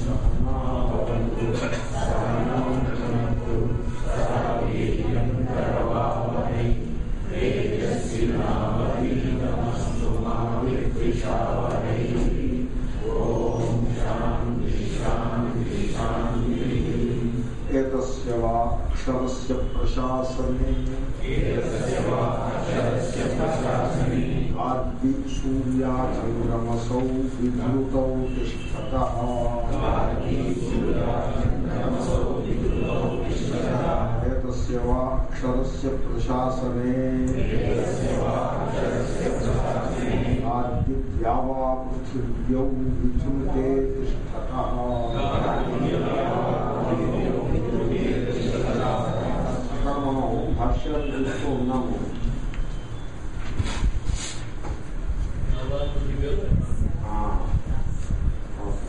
ఏతస్య వా అక్షరస్య ప్రశాసనే ఆద్వి సూర్యాచంద్రమసౌ విధృతౌ తిష్టత ఏతస్య వా అక్షరస్య ప్రశాసనే ఆద్విద్యా వా పృథివ్యౌ విధృతే తిష్టత అక్కడ మనం భాష్యాలు చూస్తూ ఉన్నాము ఆ, ఓకే.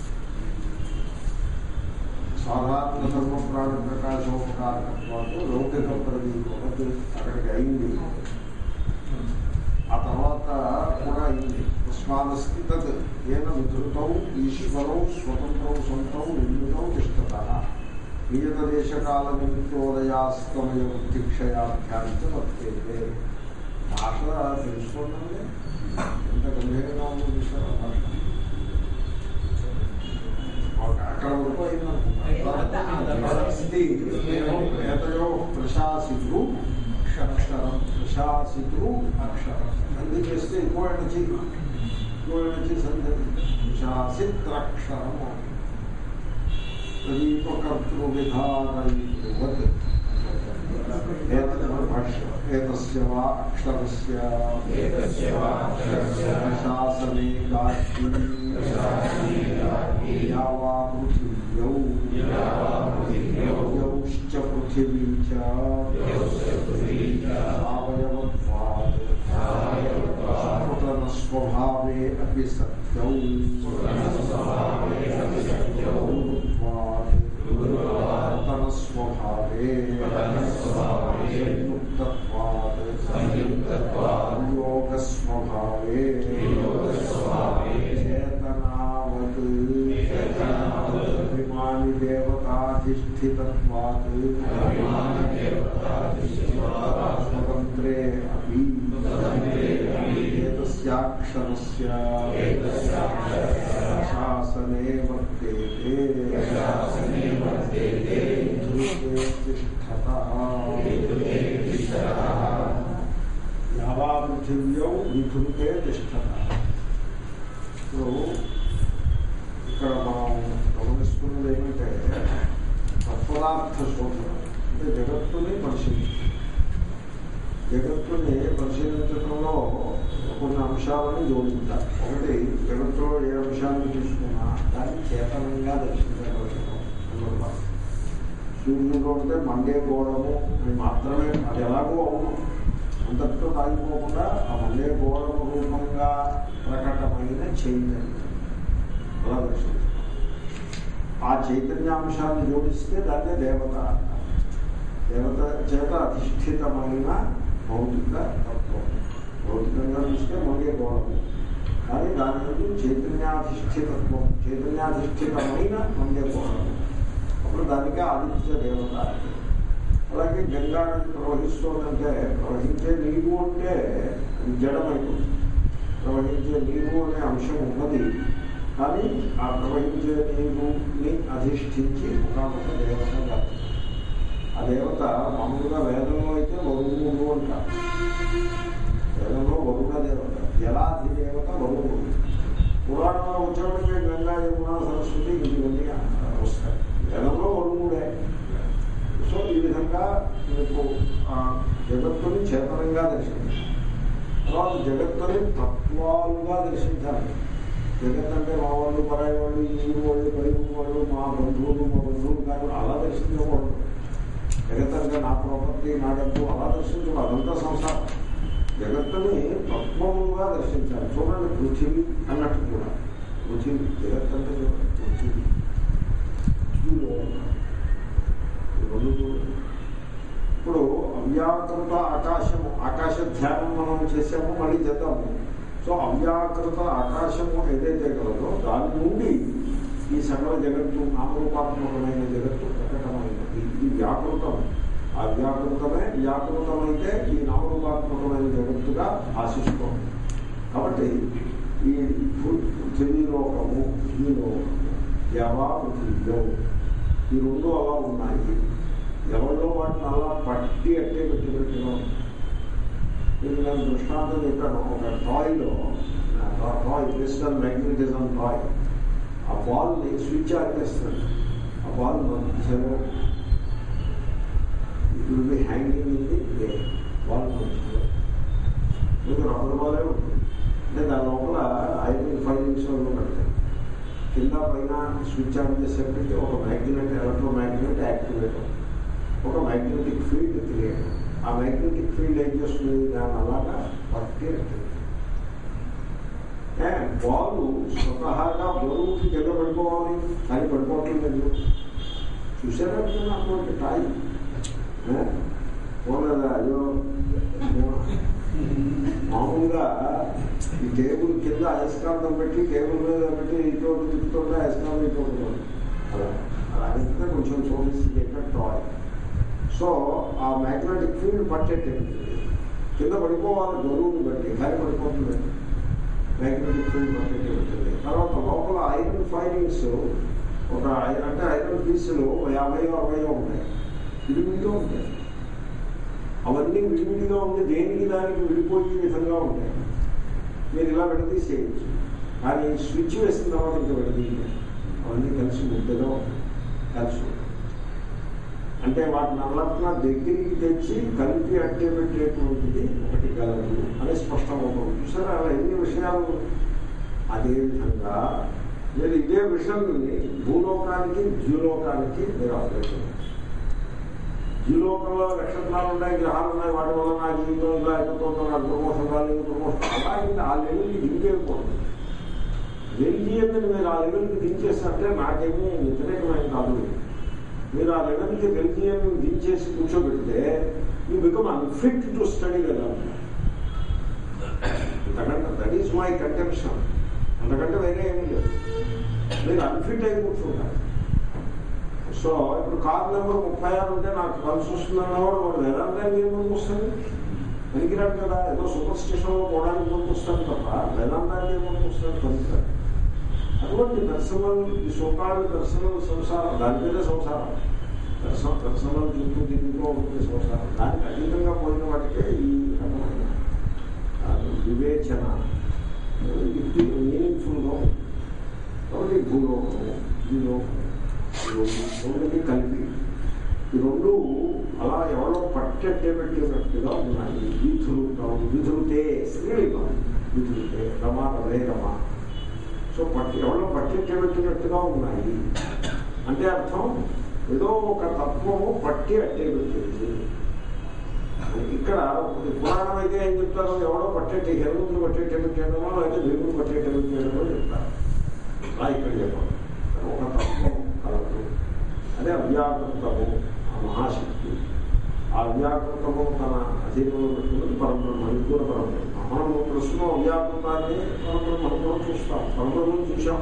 సాధారణ ధర్మ ప్రాణ ప్రకాశోపకారకత్వాలు లౌకిక ప్రదీపం అక్కడికి అయింది ఆ తర్వాత కూడా అయింది ఉస్మానస్తి తద్ ఏన విధృతం ఈశ్వరం స్వతంత్రం సొంతం నిర్మితం తిష్టత నియత దేశకాల నిమిత్తోదయాస్తమయ వృత్తిక్షయాభ్యాంత వర్తేతే భాష తెలుసుకోండి ఎంత గంభీరంగా ఉందో చూసారా భాష ఓకే, అక్కడ వరకు అయిందనుకుంటా ఏతయో ప్రశాసితులు అక్షరం ప్రశాసితులు అక్షరం సంధి చేస్తే ఇంకో ఎనర్జీ ఇంకో ఎనర్జీ సంధి ప్రశాసిత్రక్షరం ప్రదీపకర్తృవిధానైవత్ ఏతద్ భాష్యం ఏతస్య వా అక్షరస్య ప్రశాసనే గాత్రీ యా వా పృథివ్యౌ యౌశ్చ పృథివీ చ అవయవత్వాత్ స్ఫుటన స్వభావే అపి సత్యౌ స్ఫుటన స్వభావే సంయుక్తత్వాత్ యోగ స్వభావే చేతనావత్ అభిమాని దేవతాధిష్ఠితత్వాత్ స్వతంత్రే అపి ఏతస్యాక్షరస్య శాసనే వర్తేతే ధృతే తిష్టత యావా పృథివ్యౌ విధృతే తిష్టత ఇప్పుడు ఇక్కడ మనం గమనిస్తున్నది ఏమంటే తత్పదార్థ శోధన అంటే జగత్తుని పరిశీలించడం జగత్తుని పరిశీలించడంలో కొన్ని అంశాలను జోడించాలి ఒకటి జగత్తులో ఏ అంశాన్ని తీసుకున్నా దాన్ని చేతనంగా దర్శించగలగడం నెంబర్ వన్. సూర్యుడు అంటే మండే గోడము అని మాత్రమే అది ఎలాగో అవును అంతటితో ఆగిపోకుండా ఆ మండే గోడము రూపంగా ప్రకటమైన చైతన్యం అలా దర్శించాలి ఆ చైతన్యాంశాన్ని జోడిస్తే దాన్నే దేవత అంటారు దేవత చేత అధిష్ఠితమైన భౌతిక తత్వం భౌతికంగా చూస్తే మంగే గోడము కానీ దాని నుండి చైతన్యాధిష్ఠితత్వం చైతన్యాధిష్ఠితమైన మంగే గోడము అప్పుడు దానికి ఆదిత్య దేవత అలాగే గంగా నది ప్రవహిస్తోందంటే ప్రవహించే నీరు అంటే అది జడమైపోతుంది ప్రవహించే నీరు అనే అంశం ఉన్నది కానీ ఆ ప్రవహించే నీరుని అధిష్ఠించి ఒక దేవత కాదు ఆ దేవత మామూలుగా వేదంలో అయితే వరుణుడు అంటారు వేదంలో వరుణ దేవత జలాధి దేవత వరుణుడు పురాణంలో వచ్చేవాడికి గంగా యమున సరస్వతి ఇవన్నీ వస్తాయి వేదంలో వరుణుడే సో ఈ విధంగా మీకు ఆ జగత్తుని చేతనంగా దర్శించాలి తర్వాత జగత్తుని తత్వాలుగా దర్శించాలి జగత్ అంటే మా వాళ్ళు పరాయి వాళ్ళు ఈ వాళ్ళు పై వాళ్ళు మా బంధువులు మా బంధువులు కానీ అలా దర్శించకూడదు జగత్ అంటే నా ప్రాపర్టీ నా డబ్బు అలా దర్శించడం అదంతా సంసారం జగత్తుని తత్వముగా దర్శించాలి చూడండి పృథివీ అన్నట్టు కూడా పృథివీ జగత్ అంటే చూడండి పృథివీ భూలోకం. ఈ రెండు చూడండి. ఇప్పుడు అవ్యాకృత ఆకాశము ఆకాశ ధ్యానం మనం చేసాము మళ్ళీ చేద్దాము సో అవ్యాకృత ఆకాశము ఏదైతే కలదో దాని నుండి ఈ సకల జగత్తు నామరూపాత్మకమైన జగత్తు ప్రకటమైనది ఇది వ్యాకృతం ఆ వ్యాకృతమే వ్యాకృతమైతే ఈ నామరూపాత్మకమైన జగత్తుగా భాషిస్తోంది కాబట్టి ఈ పృ- పృథివీలోకము భూమిలోకము యవా పృథివ్యో ఈ రెండు అలా ఉన్నాయి ఎవరో వాటిని అలా పట్టి అట్టే పెట్టి పెట్టినాం నేను నేను దృష్టాంతం చెప్పాను ఒక టాయ్లో టాయ్ క్రిస్టల్ మ్యాగ్నెటిజం టాయ్ ఆ బాల్ని స్విచ్ ఆన్ చేస్తాడు ఆ బాల్ మధ్యలో it will be hanging in the day ball మధ్యలో మీకు రబ్బర్ బాలే ఉంటుంది అంటే దాని లోపల ఐరన్ ఫైవ్ నిమిషాలు పెడతాయి కింద పైన స్విచ్ ఆన్ చేసేప్పటికీ ఒక మ్యాగ్నెట్ ఎలక్ట్రో మ్యాగ్నెట్ యాక్టివేట్ అవుతుంది ఒక మ్యాగ్నెటిక్ ఫీల్డ్ క్రియేట్ ఆ మ్యాగ్నెటిక్ ఫీల్డ్ ఏం చేస్తుంది దాని అలాగా పట్టి బాల్ స్వతహాగా బరువుకి కింద పడిపోవాలి కానీ పడిపోవట్లేదు చూసారా మీరు అటువంటి టాయ్ పోలేదా అయ్యో మామూలుగా ఈ టేబుల్ కింద అయస్కాంతం పెట్టి టేబుల్ మీద పెట్టి ఇటు తిప్పుతుంటే అయస్కాంతం ఇటు ఉంటుంది. అలా అలా అయితే కొంచెం సోఫిస్టికేటెడ్ టాయ్ సో ఆ మ్యాగ్నెటిక్ ఫీల్డ్ పట్టేటట్టు కింద పడిపోవాలి బరువుని బట్టి కానీ పడిపోతుంది మ్యాగ్నెటిక్ ఫీల్డ్ పట్టేటట్టు తర్వాత లోపల ఐరన్ ఫైరింగ్స్ ఒక ఐ- అంటే ఐరన్ పీసులు యాభై అరవై ఉంటాయి విడివిడిగా ఉంటాయి అవన్నీ విడివిడిగా ఉండి దేనికి దానికి విడిపోయే విధంగా ఉంటాయి మీరు ఇలా విడదీసేయచ్చు కానీ స్విచ్ వేసిన తర్వాత ఇంకా విడదీయలేదు అవన్నీ కలిసి ముద్దగా ఉంటాయి కలిసి ఉంటాయి. అంటే వాటిని అన్నిటిన దగ్గరికి తెచ్చి కలిపి అట్టే పెట్టేటువంటిది ఒకటి గలదు అని స్పష్టమవుతుంది చూసారా అలా ఎన్ని విషయాలు అదేవిధంగా మీరు ఇదే విషయాన్ని భూలోకానికి ద్యులోకానికి మీరు ఆలోచన ద్యులోకంలో నక్షత్రాలు ఉన్నాయి గ్రహాలు ఉన్నాయి వాటి వల్ల నా జీవితం ఇలా అయిపోతుంది నాకు ప్రమోషన్ రాలేదు ప్రమోషన్ అలాగే ఆ లెవెల్కి దింపేయకూడదు వెళ్ళియని మీరు ఆ లెవెల్కి దించేస్తే నాకేమీ వ్యతిరేకమైన కాదు మీరు ఆ లెవెల్కి బెల్జియం దించేసి కూర్చోబెడితే you become unfit to study కదా అంతకంటే దట్ ఈస్ మై కంటెన్షన్ అంతకంటే వేరే ఏమీ లేదు మీరు అన్ఫిట్ అయి కూర్చుంటారు సో ఇప్పుడు కార్ నెంబర్ ముప్పై ఆరు ఉంటే నాకు కలిసి వస్తుందన్న వాడు వాడు వేదాంతా ఏం వస్తుంది పనికిరాడు కదా ఏదో సూపర్ స్టేషన్లో పోవడానికి పంపిస్తాను తప్ప వేదాంతానికి ఏం పంపిస్తాను పనికిరాడు అటువంటి దర్శనం ఈ శోకాలు దర్శనం సంసారం దాని పేరే సంసారం దర్శనం దర్శనం చుట్టూ తిరుగుతూ ఉంటుంది సంసారం దానికి అతీతంగా పోయిన వాటికే ఈ రకమైన ఆ, వివేచన మీనింగ్ఫుల్గా కాబట్టి భూలోకము భూలోకము రెండుకి కలిపి ఈ రెండు అలా ఎవరో పట్టెట్టే పెట్టినట్టుగా ఉన్నాయి విధులు విధులుతే స్త్రీలింగం విధులుతే రమ రవే రమ సో పట్టి ఎవరో పట్టెట్టే పెట్టినట్టుగా ఉన్నాయి అంటే అర్థం ఏదో ఒక తత్వము పట్టి అట్టే పెట్టింది ఇక్కడ ఈ పురాణం అయితే ఏం చెప్తారు ఎవడో పట్టేటి హెరుగుతులు పట్టేటే పెట్టేయడమో లేకపోతే భీములు పట్టేటే పెట్టేయడమో చెప్తారు అలా ఇక్కడ చెప్పాలి ఒక తత్వం కలదు అదే అవ్యాకృతము ఆ మహాశక్తి ఆ అవ్యాకృతము తన అధీనంలో పెట్టుకున్నది పరబ్రహ్మ ఇది కూడా పరబ్రహ్మ మనము ప్రస్తుతం అవ్యాకృతాన్ని పరబ్రహ్మను కూడా చూస్తాం పరబ్రహ్మను చూసాం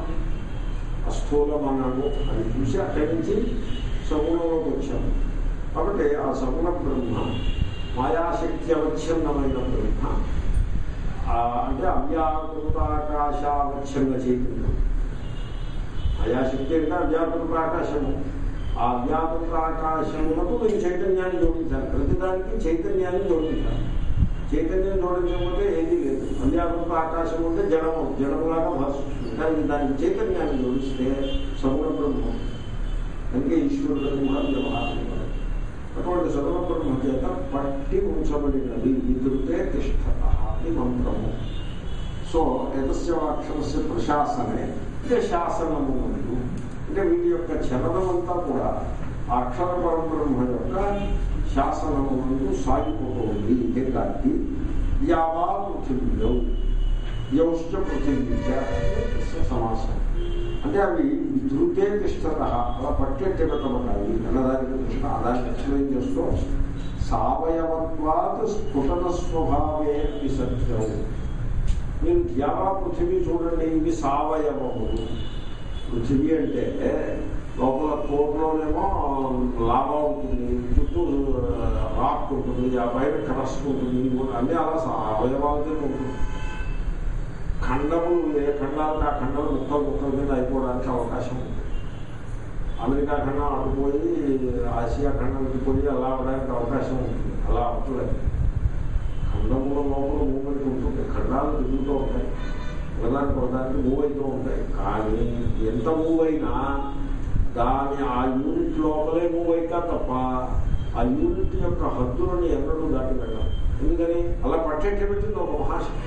అస్థూలమనము అది చూసి అక్కడి నుంచి సగుణంలోకి వచ్చాము కాబట్టి ఆ సగుణ బ్రహ్మ మాయాశక్తి అవచ్ఛిన్నమైన బ్రహ్మ ఆ అంటే అవ్యాకృతాకాశావచ్ఛిన్న చైతన్యం మాయాశక్తి అంటే అవ్యాకృత ఆకాశము ఆ అవ్యాకృత ఆకాశములకు మీరు చైతన్యాన్ని జోడించాలి ప్రతిదానికి చైతన్యాన్ని జోడించాలి చైతన్యం జోడించకపోతే ఏదీ లేదు అవ్యాకృత ఆకాశం ఉంటే జడము జడములాగా భాషిస్తుంది కానీ దానికి చైతన్యాన్ని జోడిస్తే సగుణ బ్రహ్మం అందుకే ఈశ్వరుడు కూడా వ్యవహారం ఇవ్వాలి. అటువంటి సగుణ బ్రహ్మ చేత పట్టి ఉంచబడినది విధుతే తిష్టత అని మంత్రము సో ఏతస్య అక్షరస్య ప్రశాసనే అంటే శాసనము నందు అంటే వీటి యొక్క చలనం అంతా కూడా ఆ అక్షర పరబ్రహ్మ యొక్క శాసనము నందు సాగిపోతుంది ఏకాకి యావా పృథివ్యౌ యౌశ్చ పృథివ్య సమాసం అంటే అవి ధృతే తిష్టత అలా పట్టెట్టే పెట్టబడ్డాయి అన్నదానికి కృష్ణ దాన్ని ఎక్స్ప్లెయిన్ చేస్తూ సావయవత్వాత్ స్ఫుటన స్వభావే అపి సత్యం మీరు ధ్యాన పృథివీ చూడండి ఇవి సావయవములు పృథివీ అంటే లోపల కోర్లోనేమో లావా ఉంటుంది చుట్టూ రాక్ ఉంటుంది ఆ పైన క్రస్ట్ ఉంటుంది అన్నీ అలా స- అవయవాలతో ఉంటుంది ఖండములు ఏ ఖండాలకు ఆ ఖండం ముక్కలు ముక్కల మీద అయిపోవడానికి అవకాశం ఉంది అమెరికా ఖండం అటుపోయి ఆసియా ఖండం ఇటుపోయి అలా అవడానికి అవకాశం ఉంటుంది అలా అవట్లేదు ఖండముల లోపల మూవ్మెంట్ ఉంటుంది ఖండాలు తిరుగుతూ ఉంటాయి ఒకదానికి ఒకదానికి మూవ్ అవుతూ ఉంటాయి కానీ ఎంత మూవ్ అయినా దాని ఆ యూనిట్ లోపలే మూవ్ అవుతా తప్ప ఆ యూనిట్ యొక్క హద్దులను ఎన్నడూ దాటి వెళ్ళాలి ఎందుకని అలా పట్టేటటువంటిది ఒక మహాశక్తి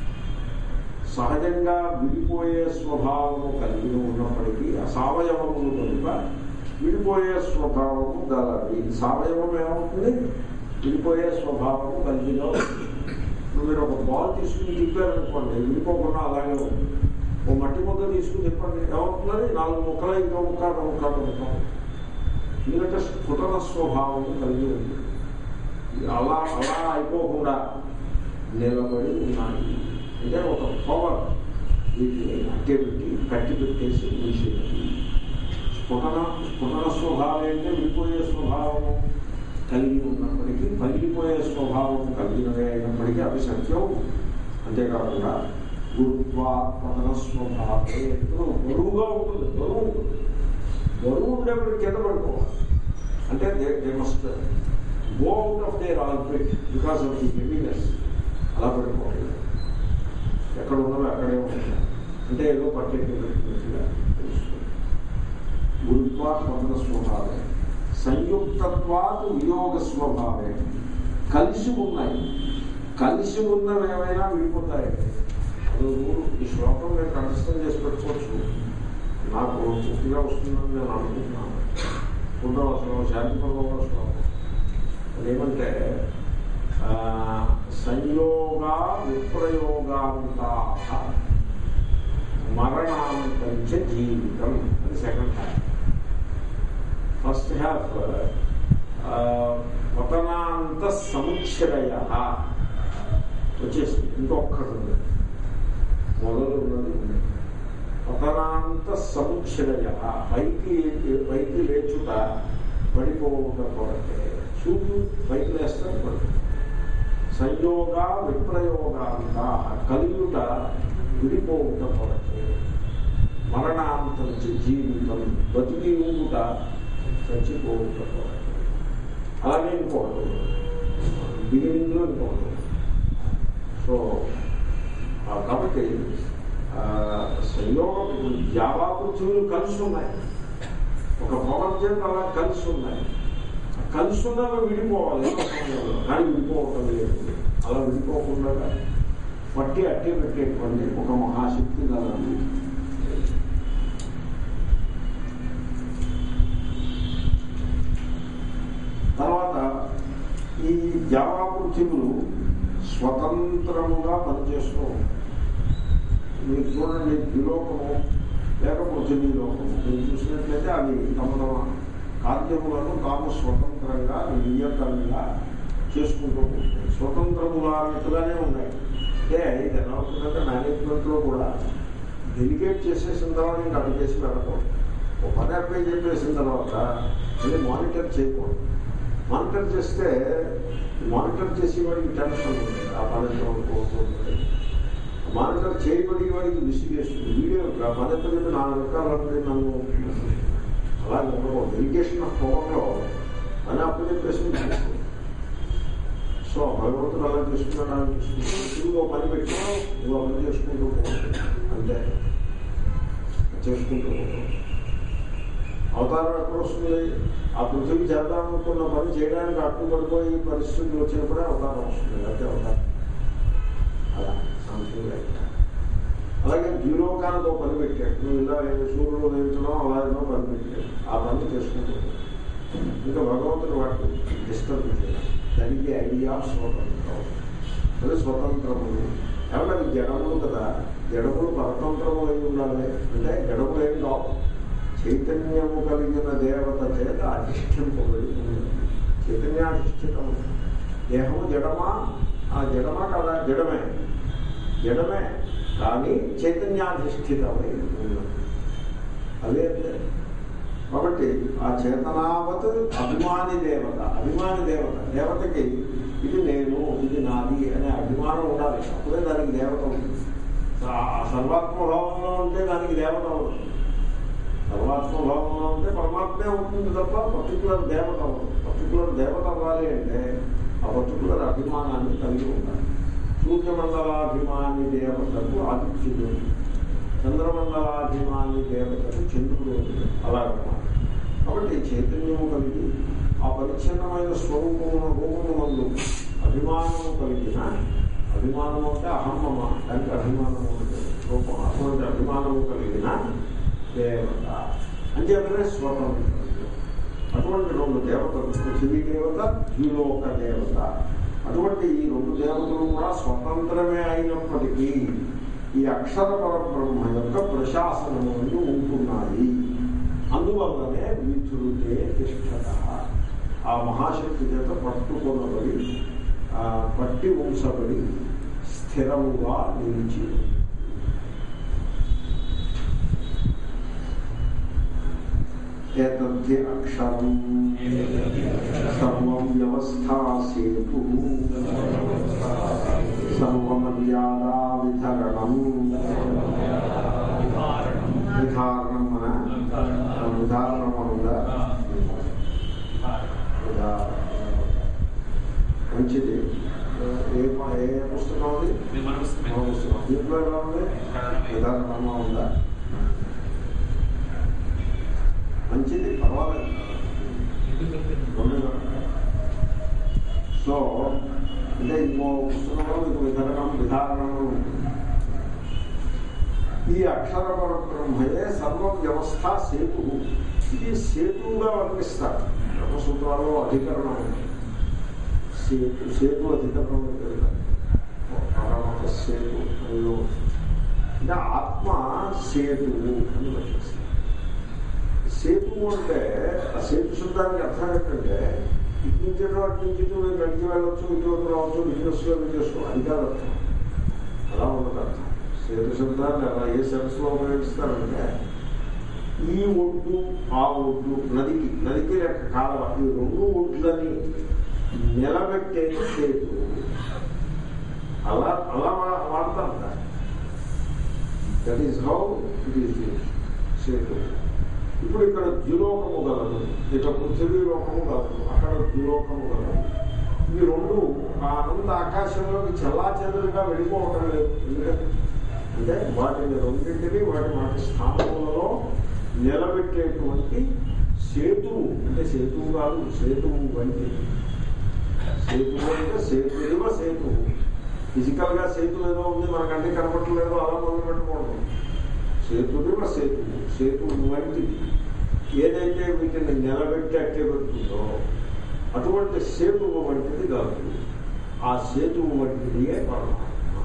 సహజంగా విడిపోయే స్వభావము కలిగి ఉన్నప్పటికీ ఆ సావయవములు కనుక విడిపోయే స్వభావము గలది సావయవం ఏమవుతుంది విడిపోయే స్వభావము కలిగిలో ఇప్పుడు మీరు ఒక బాల్ తీసుకుని తిప్పారనుకోండి విడిపోకుండా అలాగే ఉంటుంది ఓ మట్టి ముద్ద తీసుకుని తిప్పండి ఏమవుతుందని నాలుగు ముక్కలు ఇంకో ముక్క ఒక ముక్క ఒక ముక్క ఎందుకంటే స్ఫుటన స్వభావము కలిగి ఉంది అలా అలా అయిపోకుండా నిలబడి ఉన్నాయి అంటే ఒక పవర్ వీటిని అట్టే పెట్టి కట్టి పెట్టేసి ఉంచేది స్ఫుటన స్ఫుటన స్వభావం అంటే విడిపోయే స్వభావము కలిగి ఉన్నప్పటికీ పగిలిపోయే స్వభావం కలిగినవే అయినప్పటికీ అవి సత్యం అంతేకాకుండా గురుత్వాత్మన స్వభావే ఎప్పుడు బరువుగా ఉంటుంది బరువు ఉంటుంది బరువు ఉండేప్పుడు కింద పడుకోవాలి అంటే they they must go out of there albeit because of the heaviness అలా పడిపోవాలి ఎక్కడ ఉన్నదో అక్కడే ఉంటుంది అంటే ఏదో పట్టేట్టుగా తెలుస్తుంది గురుత్వాత్మక స్వభావే సంయుక్తత్వాత్ వియోగ స్వభావే కలిసి ఉన్నాయి కలిసి ఉన్నవి ఏమైనా విడిపోతాయండి అది రూలు. ఈ శ్లోకం నేను కంఠస్థం చేసి పెట్టుకోవచ్చు నాకు పూర్తిగా వస్తుందని నేను అనుకుంటున్నాను ఉండవ శ్లోకం శాంతిపూర్వక శ్లోకం అదేమంటే ఆ, సంయోగ విప్రయోగాంతా మరణాంతంచ జీవితం అని సెకండ్ హ్యాఫ్ ఫస్ట్ హ్యాఫ్ పతనాంత సముచ్చరయ వచ్చేసింది ఇంకొక్కటి ఉంది మొదలు ఉన్నది ఉంది పతనాంత సముచ్చరయ పైకి పైకి లేచుట పడిపోవుట కొరకే చూపు పైకి లేస్తే పడుతుంది సంయోగ విప్రయోగాంత కలియుట విడిపోవుట కొరకే మరణాంతంచి జీవితం బతికి ఉండుట చచ్చిపోవుట కొరకే అలాగే ఇంకోటి బిగినింగ్లో ఇంకోటి సో ఆ, కాబట్టి ఆ, సంయోగం జావా పృథ్వీలు కలిసి ఉన్నాయి ఒక పవర్ జెట్ అలా కలిసి ఉన్నాయి ఆ కలిసి ఉన్నవి విడిపోవాలి ఏదో సమయంలో. కానీ విడిపోవటం లేదు అలా విడిపోకుండా పట్టి అట్టే పెట్టేటువంటి ఒక మహాశక్తి కలదు తర్వాత ఈ జావా పృథ్వీలు స్వతంత్రముగా పనిచేస్తూ ఉంటాయి మీరు చూడండి ద్విలోకము లేక పృథివీ లోకము మీరు చూసినట్లయితే అవి తమ తమ కార్యములను తాము స్వతంత్రంగా నియతంగా చేసుకుంటూ ఉంటాయి స్వతంత్రముగా అన్నట్టుగానే ఉన్నాయి అంటే ఇది ఎలా అవుతుందంటే మేనేజ్మెంట్లో కూడా డెలిగేట్ చేసేసిన తర్వాత ఇంకా అటు చేసి వెళ్ళకూడదు ఒక పని అప్లై చెప్పేసిన తర్వాత మళ్ళీ మానిటర్ చేయకూడదు మానిటర్ చేస్తే మానిటర్ చేసే వాడికి టెన్షన్ ఉంటుంది ఆ పని ఎంత వరకు అవుతుంది మానిటర్ చేయబడి వాడికి విసిగేస్తుంది వీడియో ఆ పని ఎంత చెప్పి నా వెనకాలంటే నన్ను అలా ఉండకూడదు డెలిగేషన్ ఆఫ్ పవర్లో పని అప్పు చెప్పేసి సో భగవంతుడు అలా చేసుకున్నాడు అలా చేసుకుంటాడు నువ్వు పని పెట్టావు నువ్వు ఆ పని చేసుకుంటూ పోవచ్చు అంతే చేసుకుంటూ పోవచ్చు అవతారం ఎక్కడ వస్తుంది ఆ పృథ్వీ చేద్దామనుకున్న పని చేయడానికి అడ్డుపడిపోయి పరిస్థితులు వచ్చినప్పుడే అవతారం వస్తుంది అంతే అవతారం అలా సంథింగ్ లైక్ అలాగే ద్విలోకానికి ఒక పని పెట్టాడు నువ్వు ఇలా సూర్యుడు ఉదయించడం అలా ఏదో పని పెట్టాడు ఆ పని చేసుకుంటూ ఇంకా భగవంతుడు వాటి డిస్టర్బ్ చేయాలి దానికి ఐడియా స్వతంత్రం అది స్వతంత్రములు ఏమన్నా అవి జడములు కదా జడములు పరతంత్రము అయి ఉండాలి అంటే జడములు ఏం కావు చైతన్యము కలిగిన దేవత చేత అధిష్ఠింపబడి ఉంది చైతన్యాధిష్ఠితము దేహము జడమా ఆ జడమా కదా జడమే జడమే కానీ చైతన్యాధిష్ఠితమై ఉన్నది అవే అంతే కాబట్టి ఆ చేతనావత్ అభిమాని దేవత అభిమాని దేవత దేవతకి ఇది నేను ఇది నాది అనే అభిమానం ఉండాలి అప్పుడే దానికి దేవత ఉంటుంది ఆ సర్వాత్మభావంలో ఉంటే దానికి దేవత ఉంటుంది సర్వాత్మభావంలో ఉంటే పరమాత్మే ఉంటుంది తప్ప పర్టికులర్ దేవత ఉంటుంది పర్టికులర్ దేవత అవ్వాలి అంటే ఆ పర్టికులర్ అభిమానాన్ని కలిగి ఉండాలి సూర్యమండలాభిమాని దేవతకు ఆదిత్యుడు చంద్రమండలాభిమాని దేవతకు చంద్రుడు అలాగనమాట కాబట్టి చైతన్యము కలిగి ఆ పరిచ్ఛిన్నమైన స్వరూపమును రూపము మందు అభిమానము కలిగిన అభిమానము అంటే అహమ్మమ దానికి అభిమానము అంటే రూపం అటువంటి అభిమానము కలిగిన దేవత అంచేతనే స్వతంత్రం అటువంటి రెండు దేవతలు పృథివీ దేవత ద్విలోక దేవత అటువంటి ఈ రెండు దేవతలు కూడా స్వతంత్రమే అయినప్పటికీ ఈ అక్షర పరబ్రహ్మ యొక్క ప్రశాసనము నుండి ఉంటున్నాయి అందువల్లనే విధులుతే తిష్టత ఆ మహాశక్తి చేత పట్టుకొనబడి ఆ పట్టి ఉంచబడి స్థిరముగా నిలిచి ఉంది. ఏతద్ధి అక్షరం సర్వం వ్యవస్థా సేతు సర్వమర్యాదా విధరణం విధారణం మన విధారణం అనుగా మంచిది ఏ ఏ పుస్తకం అది మన పుస్తకం దీంట్లో ఎలా ఉంది విధారణమా ఉందా మంచిది పర్వాలేదు రెండు సో అంటే ఇంకో పుస్తకంలో మీకు విధానం విధారణం ఉంటుంది ఈ అక్షర పరబ్రహ్మయే సర్వ వ్యవస్థ సేతు ఇది సేతువుగా వర్ణిస్తారు బ్రహ్మసూత్రాల్లో అధికరణం ఉంది. సేతు సేతు అధికరణం ఉంటుంది. పరమత సేతు అందులో అంటే ఆత్మ సేతువు అని వర్ణిస్తారు సేతు అంటే ఆ సేతు శబ్దానికి అర్థం ఏంటంటే ఇటు నుంచి ఇటు అటు నుంచి ఇటు మీరు నడిచి వెళ్ళొచ్చు ఇటు రావచ్చు బిజినెస్లో చేసుకో అది కాదు అర్థం అలా ఉండదు అర్థం సేతు శబ్దాన్ని అలా ఏ సెన్స్లో ఉపయోగిస్తారంటే ఈ ఒడ్డు ఆ ఒడ్డు నదికి నదికి లేక కాలువ ఈ రెండు ఒడ్లని నిలబెట్టే సేతు అలా అలా వా- వాడతారు that is how it is సేతు ఇప్పుడు ఇక్కడ ద్యులోకము గలదు ఇక పృథివీ లోకము గలదు అక్కడ ద్యులోకము గలదు ఈ రెండు ఆ అనంత ఆకాశంలోకి చల్లా చెదురుగా వెళ్ళిపోవటం లేదు ఎందుకంటే అంటే వాటిని రెండింటిని వాటి వాటి స్థానములలో నిలబెట్టేటువంటి సేతువు అంటే సేతువు కాదు సేతువు వంటి సేతువు అంటే సేతువ సేతువు ఫిజికల్ గా సేతు ఏదో ఉంది మనకంటే కనపట్టలేదు అలా మొదలు పెట్టకూడదు సేతుడివ సేతువు సేతువు వంటిది ఏదైతే వీటిని నిలబెట్టి అట్టే పెడుతుందో అటువంటి సేతువు వంటిది కాదు ఆ సేతువు వంటిదియే పరమాత్మ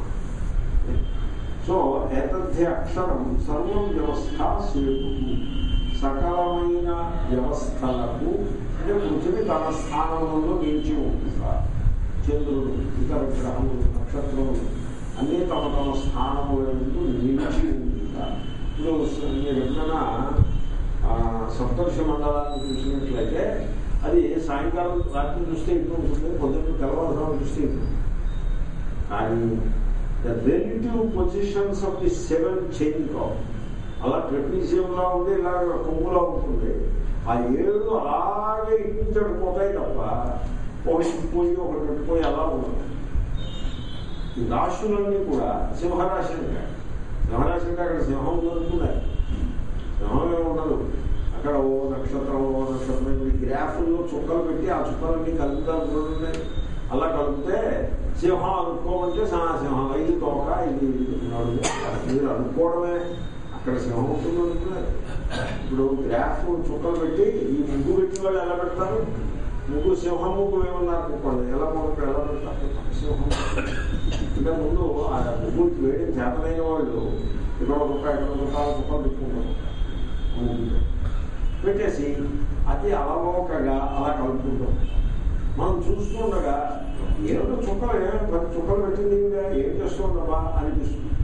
సో ఏతధ్య అక్షరం సర్వం వ్యవస్థ సేతు సకలమైన వ్యవస్థలకు అంటే పృథివీ తన స్థానంలో నిలిచి ఉంటుందా చంద్రుడు ఇతర గ్రహములు నక్షత్రములు అన్నీ తమ తమ స్థానముల ఎందు నిలిచి ఉంటుందా ఇప్పుడు మీరు ఎప్పుడైనా ఆ, సప్తర్షి మండలాన్ని చూసినట్లయితే అది సాయంకాలం రాత్రి చూస్తే ఇటు ఉంటుంది పొద్దున్న తెల్లవారుజాము చూస్తే ఇటు ఉంటుంది. కానీ the relative positions of the seven chain కావు అలా ట్రెపీజియంలా ఉంది ఇలాగ కొమ్ములా ఉంటుంది ఆ ఏడు అలాగే ఇట్టించడు పోతాయి తప్ప ఒకటి పోయి ఒకటి పెట్టుపోయి అలా ఉండదు ఈ రాశులన్నీ కూడా సింహరాశి అంటే సింహరాశి అంటే అక్కడ సింహం దొరుకుతుంది సింహమే ఉండదు అక్కడ ఓ నక్షత్రం ఓ నక్షత్రం ఈ గ్రాఫుల్లో చుక్కలు పెట్టి ఆ చుక్కలన్నీ కలుపుతారు చూడండి అలా కలిపితే సింహం అనుకోమంటే సా సింహం ఇది తోక ఇది నడుము మీరు అనుకోవడమే అక్కడ సింహం ఉంటుంది అనుకున్నారు ఇప్పుడు గ్రాఫ్ చుక్కలు పెట్టి ఈ ముగ్గు పెట్టిన వాళ్ళు ఎలా పెడతారు ముగ్గు సింహం ముగ్గు ఏమన్నారు అనుకోండి ఎలా మొదలు ఎలా పెడతారు సింహం ఇంకా ముందు ఆ ముగ్గు వేయడం చేతనైన వాళ్ళు ఇక్కడ ఒక ఇక్కడ ఒక రూపాయల చుక్కలు పెట్టుకుంటారు ముగ్గుతో. పెట్టేసి అతి అలవోకగా అలా కలుపుకుంటాం మనం చూస్తుండగా ఏమిటో చుక్కలు ఏమైనా పది చుక్కలు పెట్టింది ఇంకా ఏం చేస్తుండవా అనిపిస్తుంది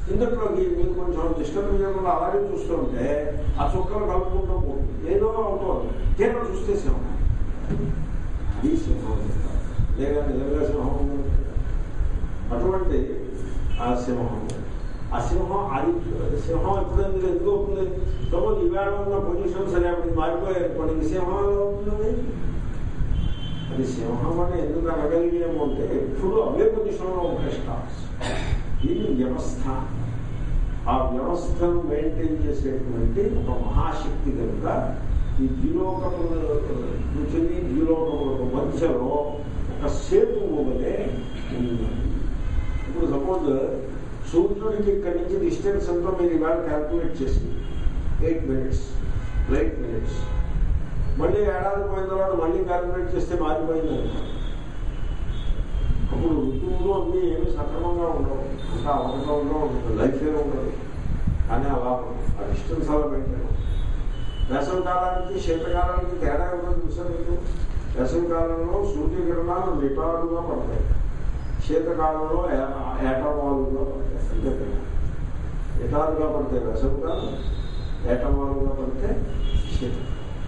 ఇందులోకి మీరు కొంచెం డిస్టర్బ్ చేయకుండా అలాగే చూస్తుంటే ఆ చుక్కలు కలుపుకుంటూ పోతుంది ఏదో అవుతుంది తీవ్ర చూస్తే సింహం అది సింహం లేదా నిజంగా సింహం ఉంది. అటువంటి ఆ సింహం ఆ సింహం అది సింహం ఎప్పుడైనా ఎందుకు అవుతుంది సపోజ్ ఈవేళ ఉన్న పొజిషన్ సరే అప్పుడు మారిపోయాయి కొన్ని సింహం ఎలా అవుతుంది అది సింహం అని ఎందుకు అనగలిగాము అంటే ఎప్పుడు అవే పొజిషన్లో ఉంటాయి స్టార్స్ ఇది వ్యవస్థ ఆ వ్యవస్థను మెయింటైన్ చేసేటువంటి ఒక మహాశక్తి కనుక ఈ ద్విలోకముల పృథివీ ద్విలోకములకు మధ్యలో ఒక సేతువు వలె ఉన్నది ఇప్పుడు సపోజ్ సూర్యుడికి ఇక్కడి నుంచి డిస్టెన్స్ ఎంతో మీరు ఇవాళ క్యాల్కులేట్ చేసి ఎయిట్ మినిట్స్ ఎయిట్ మినిట్స్ మళ్ళీ ఏడాది పోయిన తర్వాత మళ్ళీ క్యాల్కులేట్ చేస్తే మారిపోయింది అనుకో. అప్పుడు ఋతువులు అన్నీ ఏమి సక్రమంగా ఉండవు అంతా అవసరంగా ఉంటుంది లైఫ్ ఏ ఉండదు కానీ అలా ఉండదు. ఆ డిస్టెన్స్ అలా పెట్టాను వేసవి కాలానికి శీతకాలానికి తేడా ఏమో చూసాను మీకు వేసవి కాలంలో సూర్యకిరణాలు నిటారుగా పడతాయి శీతకాలంలో ఏ- ఏటవాలుగా పడతాయి అంతే కదా నిటారుగా పడితే వేసవి కాలం ఏటవాలుగా పడితే శీతకాలం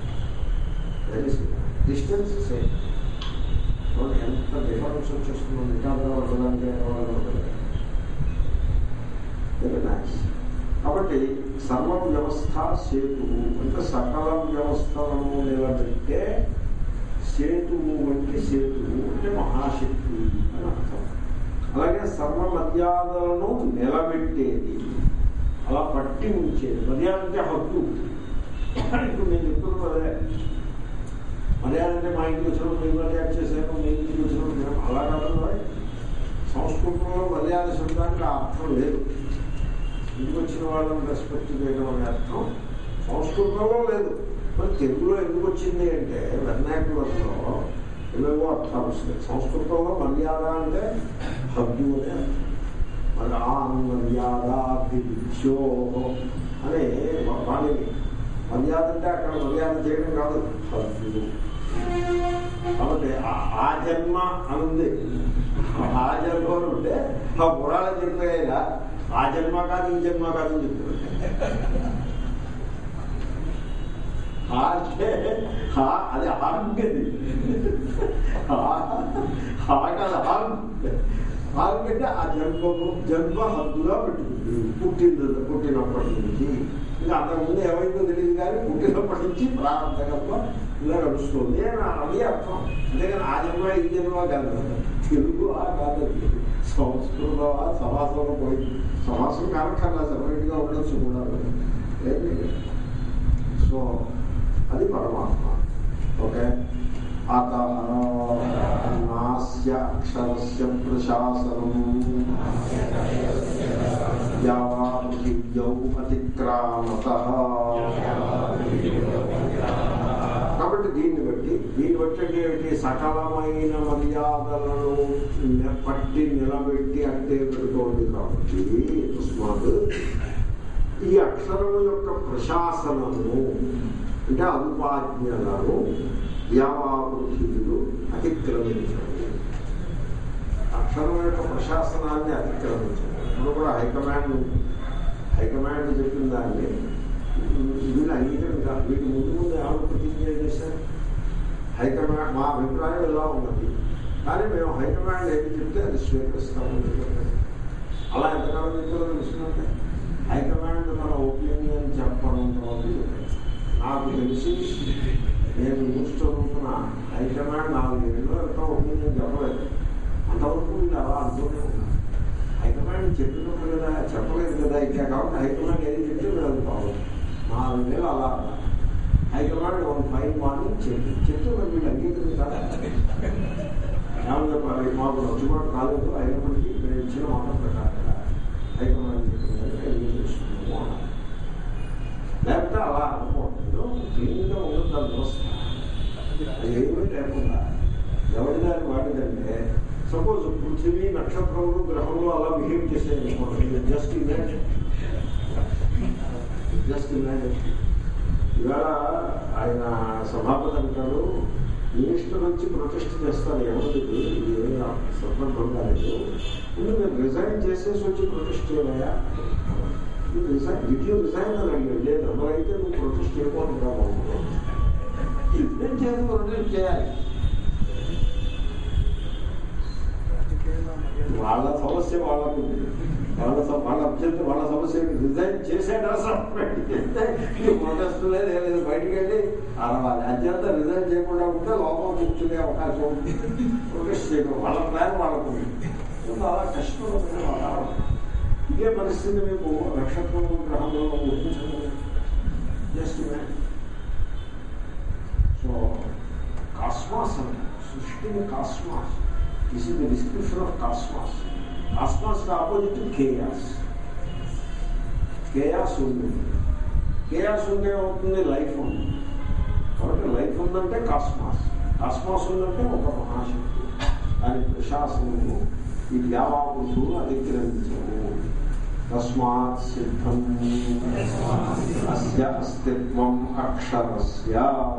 డిస్టెన్స్ సేమ్ చూడండి ఎంత డిఫరెన్స్ వచ్చేస్తుందో నిటారుగా ఉండడానికి ఏటవాలుగా ఉండడానికి వెరీ నైస్ కాబట్టి సర్వ వ్యవస్థ సేతువు అంటే సకల వ్యవస్థలను నిలబెట్టే సేతువు వంటి సేతువు అంటే మహాశక్తి అని అర్థం అలాగే సర్వ మర్యాదలను నిలబెట్టేది అలా పట్టి ఉంచేది మర్యాద అంటే హక్కు ఇప్పుడు నేను చెప్తున్నది అదే మర్యాద అంటే మా ఇంటికి వచ్చినప్పుడు మీరు మర్యాద చేశాను మీ ఇంటికి వచ్చినప్పుడు నేను అలా కాదు మరి. సంస్కృతంలో మర్యాద శబ్దానికి ఆ అర్థం లేదు ఇంటికి వచ్చిన వాళ్ళని రెస్పెక్ట్ చేయడం అనే అర్థం సంస్కృతంలో లేదు మరి తెలుగులో ఎందుకు వచ్చింది అంటే వెర్నాకులంలో ఏవేవో అర్థాలు వస్తాయి సంస్కృతంలో మర్యాద అంటే హద్దు అనే అర్థం. మరి ఆ మర్యాద విద్యో అని వాణి మర్యాద అంటే అక్కడ మర్యాద చేయడం కాదు హద్దు కాబట్టి ఆ- ఆ జన్మ అనుంది ఆ జన్మ అని ఉంటే ఆ పురాణ చెప్పేలా ఆ జన్మ కాదు ఈ జన్మ కాదు అని చెప్తున్నాడు ఆ అంటే ఆ అది ఆంగది ఆ కాదు ఆంగ్ ఆంగంటే ఆ జన్మము జన్మ హద్దుగా పెట్టుకుంది పుట్టింది పుట్టినప్పటి నుంచి ఇంకా అంతకుముందు ఏమైందో తెలియదు కానీ పుట్టినప్పటి నుంచి ప్రారంభంగా ఇలా నడుస్తుంది అని అది అర్థం అంతేగాని ఆ జన్మ ఈ జన్మ కాదు తెలుగు ఆ కాదు సంస్కృతం ఆ సమాసంలో పోయి సమాసం కానక్కర్లా సపరేట్గా ఉండొచ్చు కూడా ఏం లేదు. సో అది పరమాత్మ ఓకే అత నాస్య అక్షరస్య ప్రశాసనం యావా పృథివ్యౌ అతిక్రామత కాబట్టి దీన్ని బట్టి దీన్ని బట్టి అంటే ఏమిటి సకలమైన మర్యాదలను ని- పట్టి నిలబెట్టి అంటే పెడుతోంది కాబట్టి తస్మాత్ ఈ అక్షరము యొక్క ప్రశాసనము అంటే అనుపాజ్ఞలను యావాపృథివులు అతిక్రమించారు అక్షరం యొక్క ప్రశాసనాన్ని అతిక్రమించారు ఇప్పుడు కూడా హైకమాండ్ ఉంది. హైకమాండ్ చెప్పిన దాన్ని వీళ్ళు అంగీకరించారు వీటి ముందు ముందు ఎవరు ప్రతిజ్ఞ చేశారు హైకమాండ్ మా అభిప్రాయం ఇలా ఉన్నది కానీ మేము హైకమాండ్ ఏది చెప్తే అది స్వీకరిస్తామని చెప్పారు అలా ఎంతకాలం చెప్పారో తెలుసుకుంటే హైకమాండ్ మన ఒపీనియన్ చెప్పడం తర్వాత చెప్పారు. నాకు తెలిసి నేను న్యూస్ చదువుతున్న హైకమాండ్ నాలుగు ఏళ్ళు ఎంతో ఒపీనియన్ చెప్పలేదు అంతవరకు వీళ్ళు అలా అంటూనే ఉన్నారు హైకమాండ్ చెప్పినప్పుడు కదా చెప్పలేదు కదా ఇంకా కాబట్టి హైకమాండ్ ఏది చెప్తే మీరు అది బాగుంది నాలుగు వేలు అలా అన్నారు. హైకమాండ్ వన్ ఫైవ్ మార్నింగ్ చెప్పి చెప్తే మరి వీళ్ళు అంగీకరించాలి ఏమని చెప్పాలి మాకు నచ్చుబాటు కాలేదు అయినప్పటికీ మేము ఇచ్చిన మాట ప్రకారంగా హైకమాండ్ చెప్పిందని అంగీకరిస్తున్నాము అన్నారు లేకపోతే అలా అనుకోవట్లేదు క్లీన్గా ఉండదు దాని వ్యవస్థ అది ఏమీ లేకుండా ఎవరి దాని వాడిదంటే సపోజ్ పృథివీ నక్షత్రములు గ్రహములు అలా బిహేవ్ చేసేది జస్ట్ ఇమాజిన్ జస్ట్ ఇమాజిన్ ఇవాళ ఆయన సభాపతి అంటాడు మినిస్టర్ వచ్చి ప్రొటెస్ట్ చేస్తారు ఎవరికి ఇది ఏమీ సందర్భం కాలేదు ముందు మీరు రిజైన్ చేసేసి వచ్చి ప్రొటెస్ట్ చేయలేదా నువ్వు రిజైన్ విత్ యూ రిజైన్ అని అడిగాడు లేదు ఎవరైతే నువ్వు ప్రొటెస్ట్ చేయకుండా బాగుంటుంది రిజైన్ చేసి ప్రొటెస్ట్ చేయాలి వాళ్ళ సమస్య వాళ్ళకు ఉంది. వాళ్ళ సమ- వాళ్ళ అభ్యర్థి వాళ్ళ సమస్య రిజైన్ చేసాడు అసలు ప్రొటెస్ట్ లేదు ఏం లేదు బయటికి వెళ్ళి అరవాలి అత్యంత రిజైన్ చేయకుండా ఉంటే లోపల కూర్చునే అవకాశం ఉంది ప్రొటెస్ట్ చేయడం వాళ్ళ ప్లాన్ వాళ్ళకు ఉంది చాలా కష్టమైన వాతావరణం ఇదే పరిస్థితి మీకు నక్షత్రం గ్రహంలో ఊహించలేదు జస్ట్ సో కాస్మాస్ అంటే సృష్టిని cosmos this is the description of cosmos cosmos opposite chaos chaos ఉంది కేయాస్ ఉంటే అవుతుంది లైఫ్ ఉంది కాబట్టి లైఫ్ ఉందంటే కాస్మాస్ కాస్మాస్ ఉందంటే ఒక మహాశక్తి దాని ప్రశాసనము ఈ వ్యాపారులు అధిగ్రహించము తస్మాత్ సిద్ధం అస్య అస్తిత్వం అక్షరస్య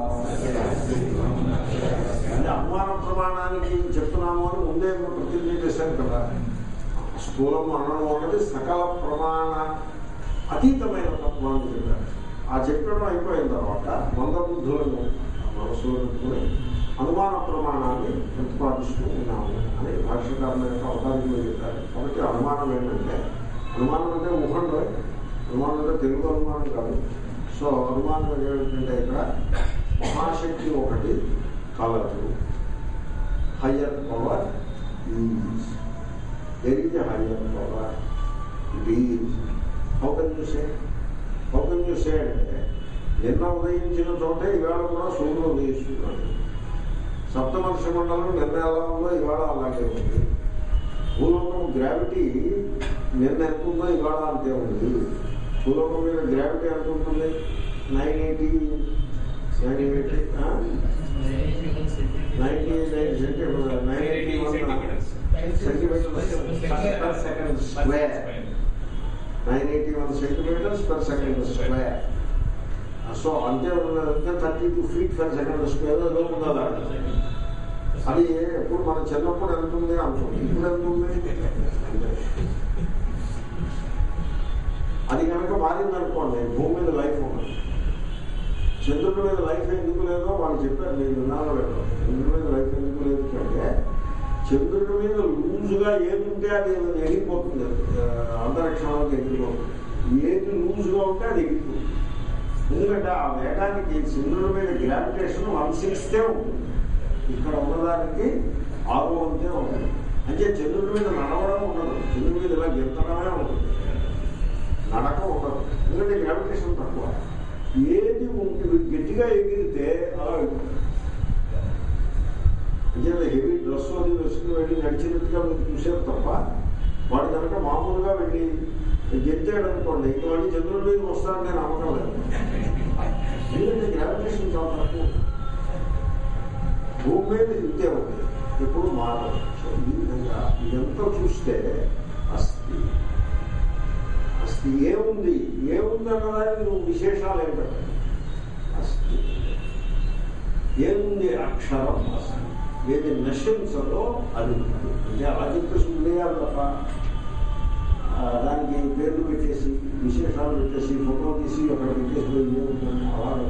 అంటే అనుమాన ప్రమాణానికి చెప్తున్నాము అని ముందే ప్రతిజ్ఞ చేశారు కదా స్థూలం అనడం అన్నది సకల ప్రమాణ అతీతమైన తత్వాన్ని చెప్పారు ఆ చెప్పడం అయిపోయిన తర్వాత మందబుద్ధులను మనసులో పెట్టుకుని అనుమాన ప్రమాణాన్ని ప్రతిపాదిస్తూ ఉన్నాము అని భాష్యకారుల యొక్క అవతారంలో చెప్పారు కాబట్టి అనుమానం ఏంటంటే అనుమానం అంటే ఊహంలో అనుమానం అంటే తెలుగు అనుమానం కాదు సో అనుమానం ఏమిటంటే ఇక్కడ మహాశక్తి ఒకటి కలదు higher power is there is higher power it is how can you say how can you say అంటే నిన్న ఉదయించిన చోటే ఇవాళ కూడా సూర్యుడు ఉదయిస్తున్నాడు సప్తమర్ష మండలం నిన్న ఎలా ఉందో ఇవాళ అలాగే ఉంది భూలోకం గ్రావిటీ నిన్న ఎంత ఉందో ఇవాళ అంతే ఉంది భూలోకం మీద గ్రావిటీ ఎంత ఉంటుంది nine eighty nine eighty ninety nine centimeter nine eighty one centimeter second square nine eighty one centimeters per second square so అంతే ఉన్నదంటే thirty two feet per second square ఏదో ఉన్నదా అది ఎప్పుడు మన చిన్నప్పుడు ఎంత ఉంది అంటుంది ఇప్పుడు ఎంత ఉంది అది కనుక మారిందనుకోండి భూమి మీద లైఫ్ ఉండదు చంద్రుడి మీద లైఫ్ ఎందుకు లేదో వాళ్ళు చెప్పారు మీరు విన్నారో లేదో చంద్రుడి మీద లైఫ్ ఎందుకు లేదు అంటే చంద్రుడి మీద లూజుగా ఏది ఉంటే అది ఎగిరిపోతుంది ఆ, అంతరిక్షంలోకి ఎగిరిపోతుంది ఏది లూజుగా ఉంటే అది ఎగిరిపోతుంది ఎందుకంటే ఆ వేగానికి చంద్రుడి మీద గ్రావిటేషన్ వన్ సిక్స్తే ఉంటుంది ఇక్కడ ఉన్నదానికి ఆరు వంతే ఉంటుంది అంటే చంద్రుడి మీద నడవడం ఉండదు చంద్రుడి మీద ఇలా గెంతడమే ఉంటుంది నడక ఉండదు ఎందుకంటే గ్రావిటేషన్ తక్కువ ఏది ఉంటుంది గట్టిగా ఎగిరితే అలా వెళ్ళిపోతుంది అంటే హెవీ డ్రెస్ అది వేసుకుని వెళ్ళి నడిచినట్టుగా మీరు చూసారు తప్ప వాడు కనుక మామూలుగా వెళ్ళి గెంతాడు అనుకోండి ఇంక వాడి చంద్రుడి మీద వస్తాడని నేను నమ్మకం లేదు ఎందుకంటే గ్రావిటేషన్ చాలా తక్కువ భూమి మీద ఇంతే ఉంది ఎప్పుడు మారదు సో ఈ విధంగా ఇదంతా చూస్తే అస్థి అస్థి ఏముంది ఏముంది అన్నదానికి నువ్వు విశేషాలు ఏంటంటే అస్థి ఏముంది అక్షరం అస్థి ఏది నశించదో అది ఉంది. అంటే అలా చెప్పేసి ఉండేయాలి తప్ప ఆ, దానికి పేర్లు పెట్టేసి విశేషాలు పెట్టేసి ఫోటో తీసి అక్కడ పెట్టేసి ఏముందని అలాగే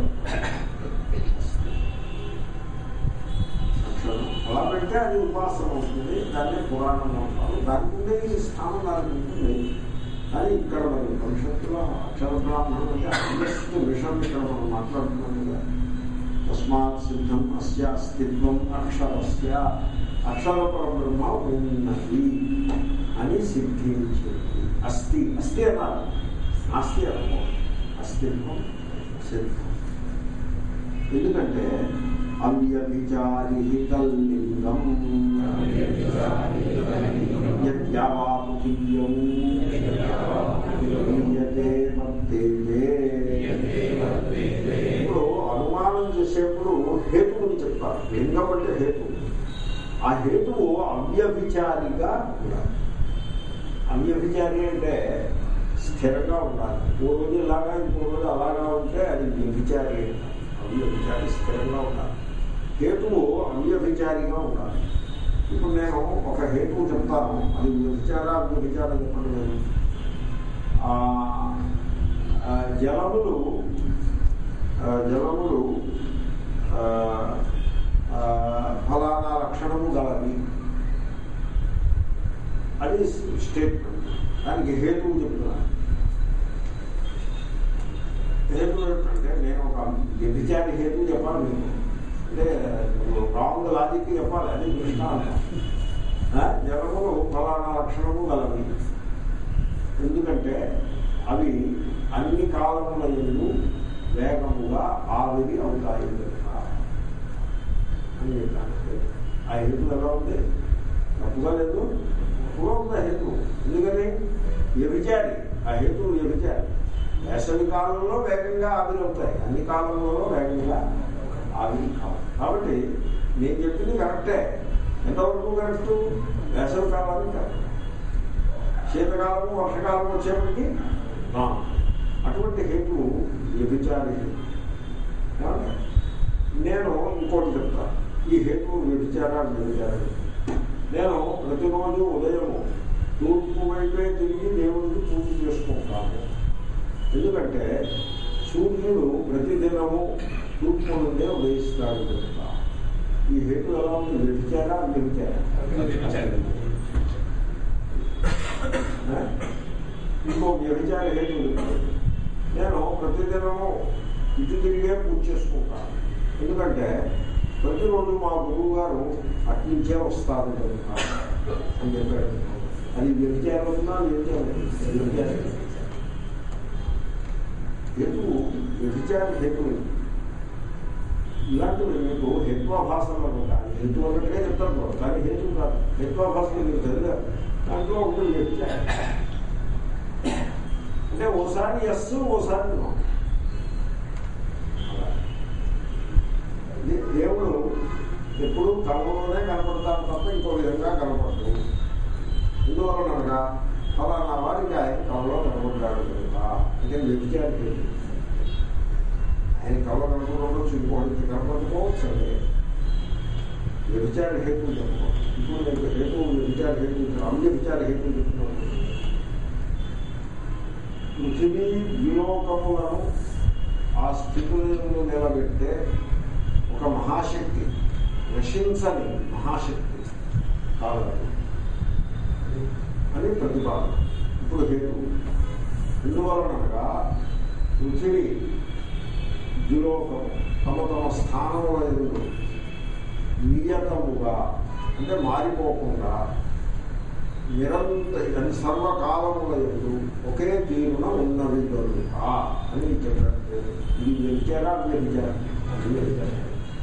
అక్షరం అలా పెడితే అది ఉపాసన అవుతుంది దాన్ని పురాణం అంటారు దానికి ఉండే స్థానం దానికి ఉంటుంది కానీ ఇక్కడ మరి భవిష్యత్తులో అక్షర బ్రాహ్మణం అంటే హైయెస్ట్ విషయం ఇక్కడ మనం మాట్లాడుతున్నాం కదా తస్మాత్ సిద్ధం అస్య అస్తిత్వం అక్షరస్య అక్షర పరబ్రహ్మ ఉన్నది అని సిద్ధించింది అస్థి అస్థి అన్నారు నాస్తి అనుకో అస్తిత్వం సిద్ధం ఎందుకంటే అవ్యభిచారి తల్లింగం యద్యావాపుకియం క్రియతే వర్తేతే. ఇప్పుడు అనుమానం చేసేప్పుడు హేతువుని చెప్తారు లింగం అంటే హేతు ఆ హేతువు అవ్యభిచారిగా ఉండాలి అవ్యభిచారి అంటే స్థిరంగా ఉండాలి ఓ రోజు ఇలాగా ఇంకో రోజు అలాగా ఉంటే అది వ్యభిచారి అవ్యభిచారి స్థిరంగా ఉండాలి హేతువు అవ్యభిచారిగా ఉండాలి ఇప్పుడు నేను ఒక హేతువు చెప్తాను అది విచారా అది విచారం చెప్పండి నేను ఆ, ఆ, జలములు ఆ, జలములు ఆ, ఆ, ఫలానా లక్షణము గలవి అది స్టేట్మెంట్ దానికి హేతువు చెప్తున్నాను హేతు ఏంటంటే నేను ఒక వ్యభిచారి హేతు చెప్పాలి మీకు అంటే రాంగ్ లాజిక్ చెప్పాలి అది దృష్టాంతం ఆ, జలములు ఫలానా లక్షణము గలవి ఎందుకంటే అవి అన్ని కాలముల ఎందు వేగముగా ఆవిరి అవుతాయి కనుక అని చెప్పాను ఆ హేతు ఎలా ఉంది తప్పుగా లేదు తప్పుగా ఉంది ఆ హేతు ఎందుకని వ్యభిచారి ఆ హేతు వ్యభిచారి వేసవి కాలంలో వేగంగా ఆవిరి అవుతాయి అన్ని కాలంలో వేగంగా ఆవిరి కావు కాబట్టి నేను చెప్పింది కరెక్టే ఎంతవరకు కరెక్ట్ వేసవి కాలానికి కరెక్ట్ శీతకాలము వర్షకాలం వచ్చేప్పటికి రాంగ్ అటువంటి హేతు వ్యభిచారి హేతు ఏమండి? నేను ఇంకోటి చెప్తా ఈ హేతువు వ్యభిచార వ్యభిచార నేను ప్రతిరోజు ఉదయము తూర్పు వైపే తిరిగి దేవుడికి పూజ చేసుకుంటాను ఎందుకంటే సూర్యుడు ప్రతిదినము తూర్పు నుండే ఉదయిస్తాడు కనుక ఈ హేతు ఎలా ఉంది వ్యభిచారా వ్యభిచార ఇంకో వ్యభిచార హేతు ఉంది. నేను ప్రతిదినము ఇటు తిరిగే పూజ చేసుకుంటాను ఎందుకంటే ప్రతిరోజు మా గురువు గారు అట్నుంచే వస్తారు కనుక అని చెప్పాడు అది వ్యభిచారం ఉందా వ్యభిచారం వ్యభిచారం హేతు వ్యభిచార హేతు ఇలాంటివి మీకు హేత్వాభాసంలో ఉంటాయి హేతు అన్నట్టుగా చెప్తారు కూడా. కానీ హేతు కాదు హేత్వాభాసంలో మీరు చదివారు దాంట్లో ఉంటుంది వ్యభిచారం అంటే ఓసారి ఎస్ ఓసారి నో అలా. దే- దేవుడు ఎప్పుడు కళ్ళలోనే కనపడతాడు తప్ప ఇంకో విధంగా కనపడదు ఎందువలనగా ఫలానా వారికి ఆయన కళ్ళలో కనపడ్డాడు కనుక అంటే వ్యభిచారి ఆయన కళ్ళ కనపడడం చూసుకోవడానికి కనపడకపోవచ్చు అండి వ్యభిచార హేతు చెప్పకూడదు ఇప్పుడు నేను హేతు వ్యభిచార హేతు అన్ని విచార హేతు చెప్తున్నాను పృథివీ విలోకములను ఆ స్థితులను నిలబెట్టే ఒక మహాశక్తి నశించని మహాశక్తి కాగలదు అని ప్రతిపాదన ఇప్పుడు హేతు ఎందువలనగా పృథివీ ద్విలోకము తమ తమ స్థానముల ఎందు నియతముగా అంటే మారిపోకుండా నిరంతర సర్వకాలముల ఎందు ఒకే తీరున ఉన్నది కనుక అని చెప్పారు ఇది వ్యభిచారా వ్యభిచారం అది వ్యభిచారం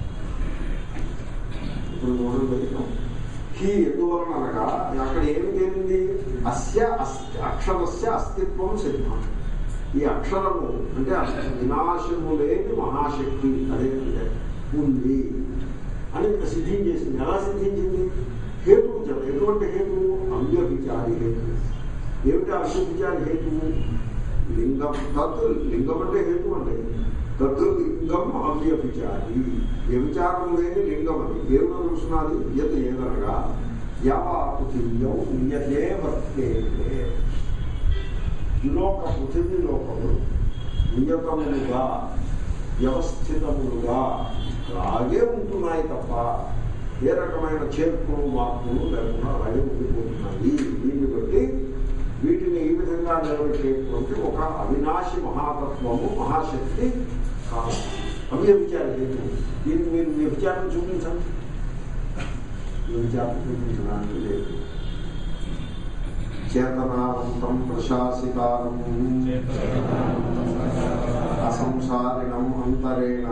ఇప్పుడు చూడండి హీ ఎందువలన అనగా అక్కడ ఏమి తేలింది అస్య అస్తి అక్షరస్య అస్తిత్వం సిద్ధం ఈ అక్షరము అంటే అసలు వినాశము లేని మహాశక్తి అదే అంటే ఉంది అని సిద్ధించేసింది ఎలా సిద్ధించింది హేతువు చెప్ప ఎటువంటి హేతువు అవ్యభిచారి హేతువు ఏమిటి అవ్యభిచారి హేతువు లింగం తత్ లింగం అంటే హేతు అంటే తత్ లింగం అవ్యభిచారి వ్యభిచారం లేని లింగం అది దేవుడు చూసినది యత్ ఏదనగా యావా పృథివ్యం నియతే వర్తే లోక పృథివీ లోకములు నియతములుగా వ్యవస్థితములుగా అలాగే ఉంటున్నాయి తప్ప ఏ రకమైన చేర్పులు మార్పులు లేకుండా అలాగే ఉండిపోతున్నాయి దీన్ని బట్టి వీటిని ఈ విధంగా నిలబెట్టేటువంటి ఒక అవినాశి మహాతత్వము మహాశక్తి కాదు అవ్యభిచార హేతు దీన్ని మీరు వ్యభిచారం చూపించండి వ్యభిచారం చూపించడానికి లేదు చేతనావంతం ప్రశాసితారం అసంసారిణం అంతరేణ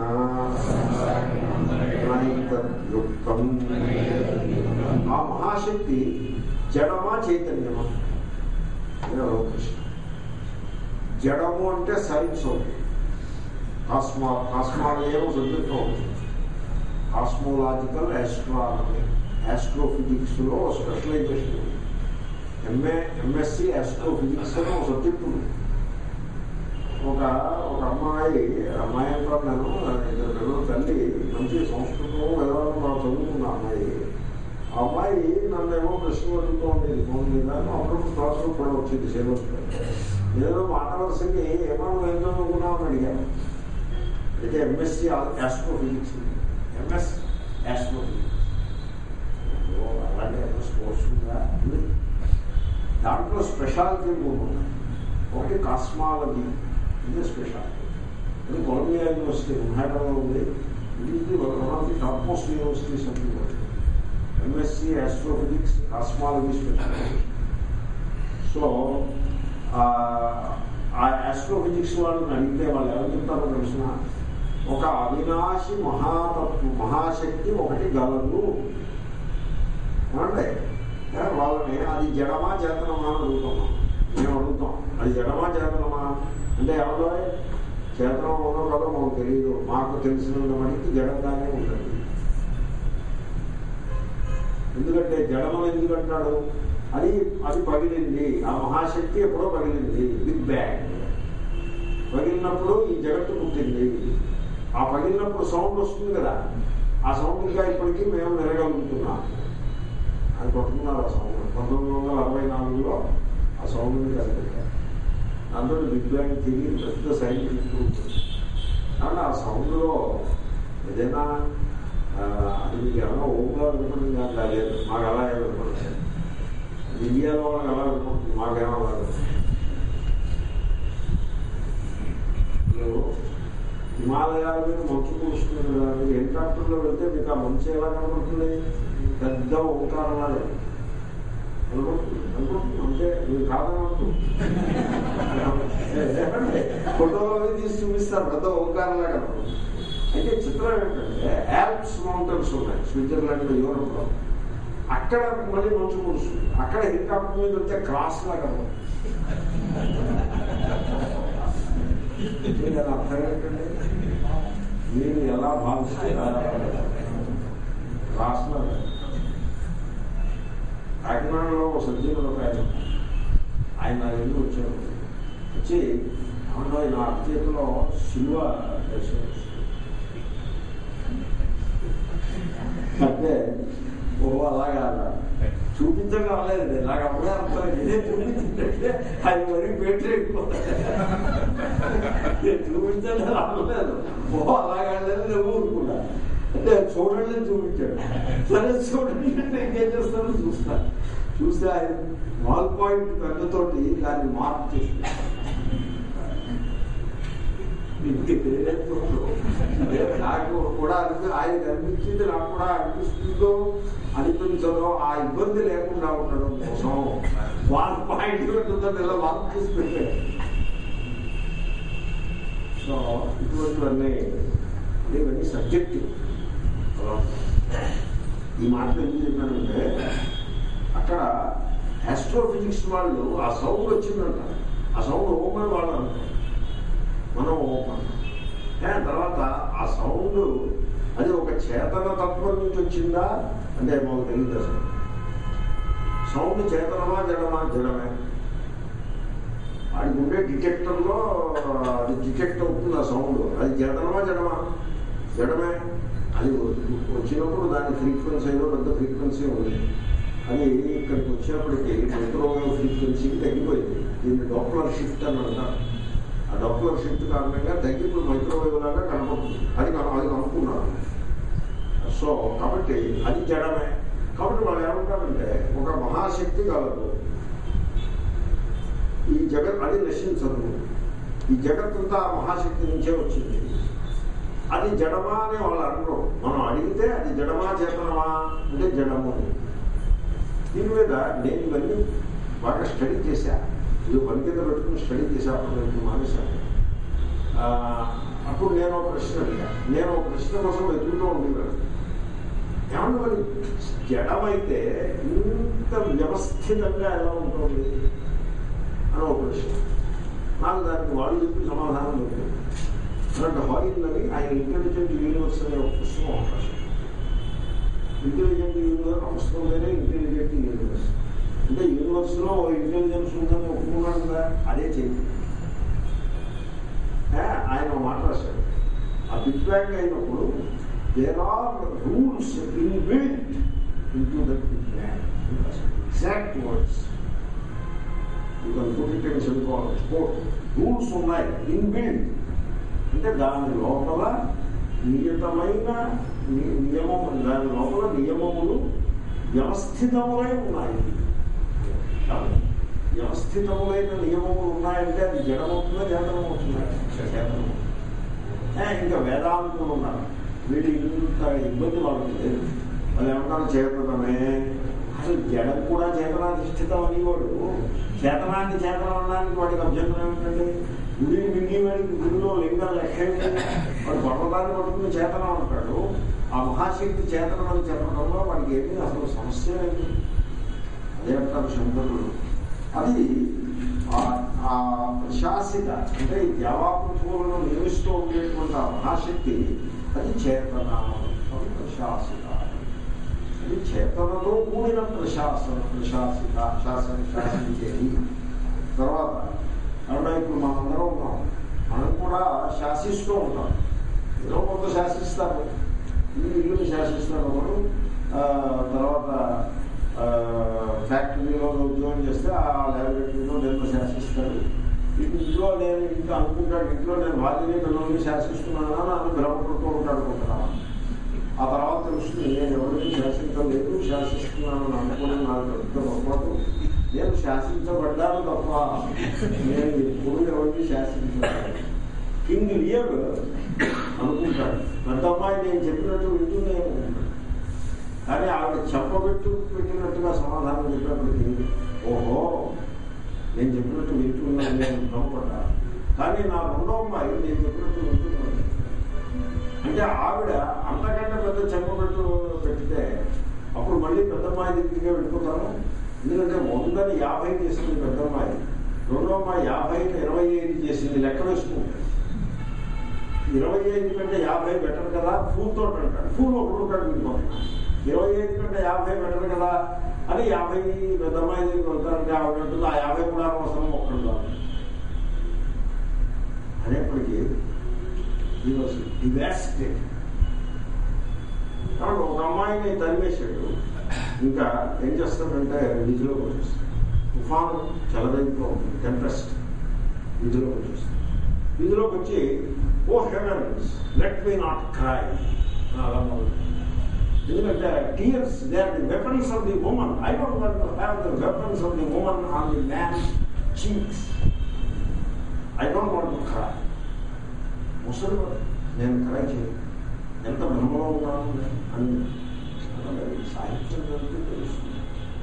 నైతద్యుక్తం ఆ మహాశక్తి జడమా చైతన్యమా ఇదే ఒక ప్రశ్న జడము అంటే సైన్స్ అవుతుంది కాస్మా కాస్మాలజీ ఏమో సబ్జెక్ట్ అవుతుంది కాస్మోలాజికల్ ఆస్ట్రానమీ ఆస్ట్రోఫిజిక్స్లో స్పెషలైజేషన్ ఉంది ఎంఏ ఎంఎస్సి ఆస్ట్రోఫిజిక్స్ అని ఒక సబ్జెక్ట్ ఉంది ఒక ఒక అమ్మాయి అమ్మాయి అంటారు నేను ఇద్దరు పిల్లలు తల్లి మంచి సంస్కృతం వేదాలు బాగా చదువుకున్న అమ్మాయి ఆ అమ్మాయి నన్ను ఏమో ప్రశ్నలు అడుగుతూ ఉండేది ఫోన్ మీద అప్పుడప్పుడు క్లాసులో కూడా వచ్చింది సేవలు ఏదో మాట వరుసకి ఏమో నువ్వు ఏం చదువుకున్నావు అని అడిగాను అయితే ఎంఎస్సి యాస్ట్రోఫిజిక్స్ ఎంఎస్ యాస్ట్రోఫిజిక్స్ అలాంటి ఎంఎస్ కోర్స్ ఉందా ఉంది. దాంట్లో స్పెషాలిటీ మూడు ఉన్నాయి ఒకటి కాస్మాలజీ ఇది స్పెషాలిటీ ఇది కొలంబియా యూనివర్సిటీ హైదరాబాద్ ఉంది ఇది one of the top most universities of the world MSc astrophysics cosmology speciality so ఆ ఆస్ట్రోఫిజిక్స్ వాళ్ళని అడిగితే వాళ్ళు ఎవరు చెప్తారో తెలిసిన ఒక అవినాశి మహాతత్వ మహాశక్తి ఒకటి గలదు ఏమండి ఏ, వాళ్ళని అది జడమా చేతనమా అని అడుగుతున్నాం మేము అడుగుతాం అది జడమా చేతనమా అంటే ఎవరో చేతనం ఉన్నో కదా మాకు తెలియదు మాకు తెలిసినంత మటుకు జడంగానే ఉంటుంది ఎందుకంటే జడమని ఎందుకంటాడు అది అది పగిలింది ఆ మహాశక్తి ఎప్పుడో పగిలింది బిగ్ బ్యాంగ్ పగిలినప్పుడు ఈ జగత్తు పుట్టింది ఆ పగిలినప్పుడు సౌండ్ వస్తుంది కదా ఆ సౌండ్ ఇంకా ఇప్పటికీ మేము వినగలుగుతున్నాం అది పట్టుకున్నారు ఆ సౌండ్ పంతొమ్మిది వందల అరవై నాలుగులో ఆ సౌండ్ని కనిపెట్టారు దాంతో బిగ్ బ్యాంగ్ తిరిగి పెద్ద సైంటిఫిక్ గ్రూప్ కాబట్టి ఆ సౌండ్లో ఏదైనా ఆ, అది మీకు ఏమైనా ఓంగా వినపడింది కానీ లేదు మాకు అలా ఏమి వినపడలేదు అది ఇండియాలో వాళ్ళకి అలా వినపడుతుంది మాకేమో అలా వినపడుతుంది. ఇప్పుడు హిమాలయాల మీద మంచు కురుస్తుంది కదా మీరు హెలికాప్టర్లో వెళ్తే మీకు ఆ మంచు ఎలా కనపడుతుంది పెద్ద ఓంకారం లాగా కనపడుతుంది కనపడుతుంది అంటే మీరు కాదనవద్దు ఫోటోలో అవి తీసి చూపిస్తారు పెద్ద ఓంకారం లాగా కనపడుతుంది అయితే చిత్రం ఏంటంటే ఆల్ప్స్ మౌంటైన్స్ ఉన్నాయి స్విట్జర్లాండ్ యూరోప్ లో అక్కడ మళ్ళీ మంచు కురుస్తుంది అక్కడ హెలికాప్టర్ మీద వెళ్తే క్రాస్ లాగా కనపడుతుంది దీని అర్థం ఏంటండి మీరు ఎలా భావిస్తున్నారా రాసిన కాకినాడలో ఒక సజ్జనుడు ఒక ఆయన ఆయన నా దగ్గరికి వచ్చారు వచ్చి అవును నా అత్యతలో శిల్వ వేశారు. అంటే ఓ అలాగా అన్నాడు. చూపించడం రాలేదు నాకు అప్పుడే అర్థం ఇదే చూపించిందంటే అది మరీ పెట్టి చూపించడం రాలేదు ఓ అలాగా నేను ఊరుకున్నా అంటే చూడండి అని చూపించాడు సరే చూడండి అంటే ఇంకేం చేస్తానో చూస్తా చూస్తే ఆయన స్మాల్ పాయింట్ పెద్దతోటి దాన్ని మార్క్ చేసి నాకు కూడా అనిపి ఆయన అనిపించింది నాకు కూడా అనిపిస్తుందో అనిపించదో ఆ ఇబ్బంది లేకుండా ఉండడం కోసం వాళ్ళ పాయింట్ ఉంటుందో ఇలా మార్క్ చేసి పెట్టాడు సో ఇటువంటివన్నీ ఇవన్నీ సబ్జెక్టివ్ ఈ మాటలు ఎందుకు చెప్పానంటే అక్కడ ఆస్ట్రోఫిజిక్స్ వాళ్ళు ఆ సౌండ్ వచ్చిందంట ఆ సౌండ్ ఓమని వాళ్ళు అంటారు మనం ఓపెన్ తర్వాత ఆ సౌండ్ అది ఒక చేతన తత్వం నుంచి వచ్చిందా అంటే మాకు తెలియదు అసలు సౌండ్ చేతనమా జడమా జడమే వాడికి ఉండే డిటెక్టర్లో అది డిటెక్ట్ అవుతుంది ఆ సౌండ్ అది చేతనమా జడమా జడమే అది వచ్చినప్పుడు దాని ఫ్రీక్వెన్సీ ఏదో పెద్ద ఫ్రీక్వెన్సీ ఉంది అది ఇక్కడికి వచ్చినప్పటికీ మైక్రోవేవ్ ఫ్రీక్వెన్సీ తగ్గిపోయింది దీన్ని డాప్లర్ షిఫ్ట్ అని అంటారు ఆ డాప్లర్ షిఫ్ట్ కారణంగా తగ్గిపోయి మైక్రోవేవ్ లాగా కనపడుతుంది అది కన- అది కనుక్కున్నారు సో కాబట్టి అది జడమే కాబట్టి వాళ్ళు ఏమంటారంటే ఒక మహాశక్తి కలదు ఈ జగత్ అది నశించదు ఈ జగత్తంతా ఆ మహాశక్తి నుంచే వచ్చింది అది జడమా అని వాళ్ళు అనరు మనం అడిగితే అది జడమా చేతనమా అంటే జడము అని దీని మీద నేను ఇవన్నీ బాగా స్టడీ చేశా ఇది పని కింద పెట్టుకుని స్టడీ చేశా అప్పుడు నేను మానేశాను ఆ, అప్పుడు నేను ఒక ప్రశ్న అడిగా నేను ఒక ప్రశ్న కోసం వెతుకుతూ ఉండేవాడు ఏమన్నా మరి జడమైతే ఇంత వ్యవస్థితంగా ఎలా ఉంటుంది అని ఒక ప్రశ్న నాకు దానికి వాళ్ళు చెప్పి సమాధానం దొరికింది అలాంటి హాయిల్ అని ఆయన ఇంటెలిజెంట్ యూనివర్స్ అనే ఒక పుస్తకం ఉంటారు ఇంటెలిజెంట్ యూనివర్స్ ఆ పుస్తకం పేరే ఇంటెలిజెంట్ యూనివర్స్ అంటే యూనివర్స్ లో ఇంటెలిజెన్స్ ఉందని ఒప్పుకున్నాడు కదా అదే చెయ్యి ఏ, ఆయన ఒక మాట రాశాడు ఆ బిగ్ బ్యాంగ్ అయినప్పుడు there are rules inbuilt into the man. Exact words. You can put it in simple quote. Rules ఉన్నాయి ఇన్బిల్డ్ అంటే దాని లోపల నియతమైన ని- నియమము దాని లోపల నియమములు వ్యవస్థితములై ఉన్నాయి కాబట్టి వ్యవస్థితములైన నియమములు ఉన్నాయంటే అది జడమవుతుందా చేతనమవుతుందా చేతనం ఇంకా వేదాంతులు ఉన్నారు వీళ్ళు ఇంత ఇబ్బంది వాళ్ళకి లేదు వాళ్ళు ఏమంటారు చేతనమే అసలు జడం కూడా చేతనాధిష్ఠితం అనేవాడు చేతనాన్ని చేతనం అనడానికి వాడికి అభ్యంతరం ఏమిటండి గుడిని మింగి వాడికి గుడిలో లింగం లెక్క ఏమిటి? వాడు పర్వతాన్ని పట్టుకుని చేతనం అంటాడు ఆ మహాశక్తి చేతనం అని చెప్పడంలో వాడికి ఏమీ అసలు సమస్య లేదు అదే అంటారు శంకరులు అది ఆ- ఆ ప్రశాసిత అంటే ఈ దేవాపృథువులను నియమిస్తూ ఉండేటువంటి ఆ మహాశక్తి అది చేతన అది ప్రశాసిత అది చేతనతో కూడిన ప్రశాసన ప్రశాసిత శాసన శాసించేది తర్వాత కాబట్టి ఇప్పుడు మనందరం ఉన్నాం మనం కూడా శాసిస్తూ ఉంటాం ఏదో కొంత శాసిస్తారు ఈ ఇల్లుని శాసిస్తారు ఒకడు ఆ, తర్వాత ఆ, ఫ్యాక్టరీలో ఉద్యోగం చేస్తే ఆ ల్యాబొరేటరీలో నేను శాసిస్తాడు ఇటు ఇంట్లో నేను ఇంకా అనుకుంటాడు ఇంట్లో నేను భార్యని పిల్లల్ని శాసిస్తున్నాను అని అని భ్రమపడుతూ ఉంటాడు కొంతకాలం ఆ తర్వాత తెలుస్తుంది నేను ఎవరిని శాసించలేదు శాసిస్తున్నాను అని అనుకుని నాకు పెద్ద పొరపాటు నేను శాసించబడ్డాను తప్ప నేను ఎప్పుడు ఎవరిని శాసించలేదు కింగ్ లియర్ అనుకుంటాడు పెద్ద అమ్మాయి నేను చెప్పినట్టు వింటూనే ఉంటాడు కానీ ఆవిడ చెప్పబెట్టు పెట్టినట్టుగా సమాధానం చెప్పినప్పటికీ ఓహో నేను చెప్పినట్టు వింటున్నాను నేను భ్రమపడ్డా కానీ నా రెండో అమ్మాయి నేను చెప్పినట్టు వింటున్నాను అంటే ఆవిడ అంతకంటే పెద్ద చెప్పబెట్టు పెట్టితే అప్పుడు మళ్ళీ పెద్ద అమ్మాయి దగ్గరికి వెళ్ళిపోతాను ఎందుకంటే వందని యాభై చేసింది పెద్ద అమ్మాయి రెండో అమ్మాయి యాభైని ఇరవై ఐదు చేసింది లెక్క వేసుకుంటే ఇరవై ఐదు కంటే యాభై బెటర్ కదా ఫూల్తో అంటాడు ఫూల్ ఒకడు ఉంటాడు మీకు ఇరవై ఐదు కంటే యాభై బెటర్ కదా అని యాభై పెద్ద అమ్మాయి దగ్గరికి వెళ్తారంటే ఆవిడ అంటుంది ఆ యాభై కూడా అవసరం ఒక్కడు కాదు అనేప్పటికీ ఈ వాజ్ డివాస్టెడ్ కాబట్టి ఒక అమ్మాయిని తరిమేశాడు ఇంకా ఏం చేస్తాడంటే విధిలోకి వచ్చేస్తాడు తుఫాను చలదైతో ఉంటుంది టెంపెస్ట్ విధిలోకి వచ్చేస్తాడు విధిలోకి వచ్చి oh heavens let me not cry అలా మొదలు ఎందుకంటే tears they are the weapons of the woman I don't want to have the weapons of the woman on the man cheeks I don't want to cry ముసలి నేను cry చేయను ఎంత భ్రమలో ఉన్నాను నేను అని అలాగే సాహిత్యం చదివితే తెలుస్తుంది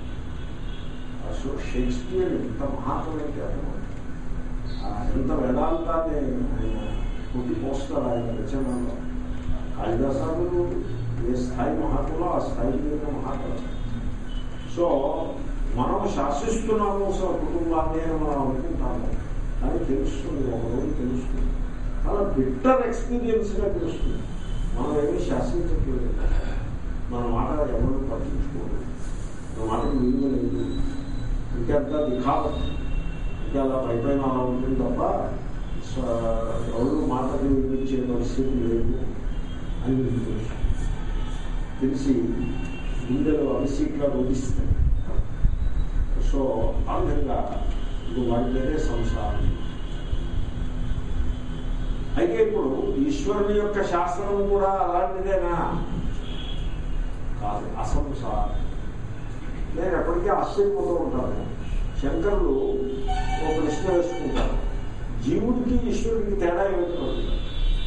సో షేక్స్పియర్ ఎంత మహాత్మైతే అర్థమవుతుంది ఆ ఎంత వేదాంతాన్ని ఆయన కొట్టి పోస్తారు ఆయన రచనలో కాళిదాసాదులు ఏ స్థాయి మహాత్ములో ఆ స్థాయి మీద మహాత్ములు సో మనం శాసిస్తున్నాము అసలు కుటుంబాన్ని అని మనం అనుకుంటాము అని తెలుస్తుంది ఒక రోజు తెలుస్తుంది చాలా బిట్టర్ ఎక్స్పీరియన్స్గా తెలుస్తుంది మనం ఏమీ శాసించట్లేదు మన మాట ఎవరు పట్టించుకోరు మన మాటకు విలువ లేదు ఇంకెంత దిఖావత్ ఇంకా అలా పై పైన అలా ఉంటుంది తప్ప స్వ- ఎవరు మాటలు వినిపించే పరిస్థితి లేదు అని మీకు తెలుసు తెలిసి గుండెలు అలసిట్లా రోధిస్తాయి సో ఆ విధంగా ఇది వాడి పేరే సంసారం అయితే ఇప్పుడు ఈశ్వరుని యొక్క శాస్త్రం కూడా అలాంటిదేనా కాదు అసంసారం నేను ఎప్పటికీ ఆశ్చర్యపోతూ ఉంటాను శంకరులు ఒక ప్రశ్న వేసుకుంటారు జీవుడికి ఈశ్వరుడికి తేడా ఏమిటో అడుగుతారు.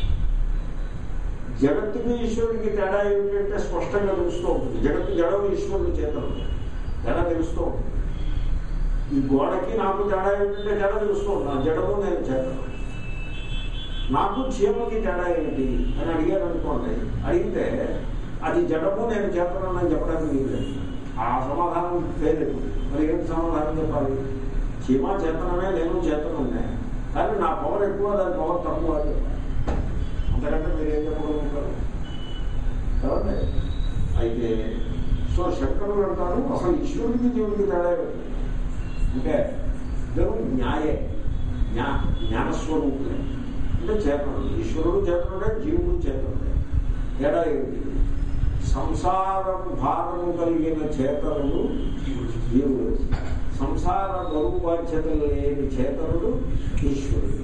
జగత్తుకి ఈశ్వరుడికి తేడా ఏమిటంటే స్పష్టంగా తెలుస్తూ ఉంటుంది జగత్తు జడము ఈశ్వరుడు చేతను తేడా తెలుస్తూ ఉంటుంది ఈ గోడకి నాకు తేడా ఏమిటంటే తేడా తెలుస్తూ ఉంటాను జడము నేను చేతను నాకు చీమకి తేడా ఏమిటి అని అడిగాను అనుకోండి అడిగితే అది జడము నేను చేతనని చెప్పడానికి వీలు ఆ సమాధానం లేదు మరి ఏంటి సమాధానం చెప్పాలి చీమ చేతనమే నేను చేతనమే కానీ నా పవర్ ఎక్కువ దాని పవర్ తక్కువ అని చెప్పాలి అంతకంటే మీరు ఏం చెప్పగలుగుతారు కాబట్టి అయితే సో శంకరులు అంటారు అసలు ఈశ్వరుడికి జీవుడికి తేడా ఏమిటి అంటే ఇద్దరు న్యాయే జ్ఞా జ్ఞానస్వరూపులే అంటే చేతనుడు ఈశ్వరుడు చేతనుడే జీవుడు చేతనుడే తేడా ఏమిటి సంసారపు భారము కలిగిన చేతనుడు జీవుడు సంసార బరువాధ్యతలు లేని చేతనుడు ఈశ్వరుడు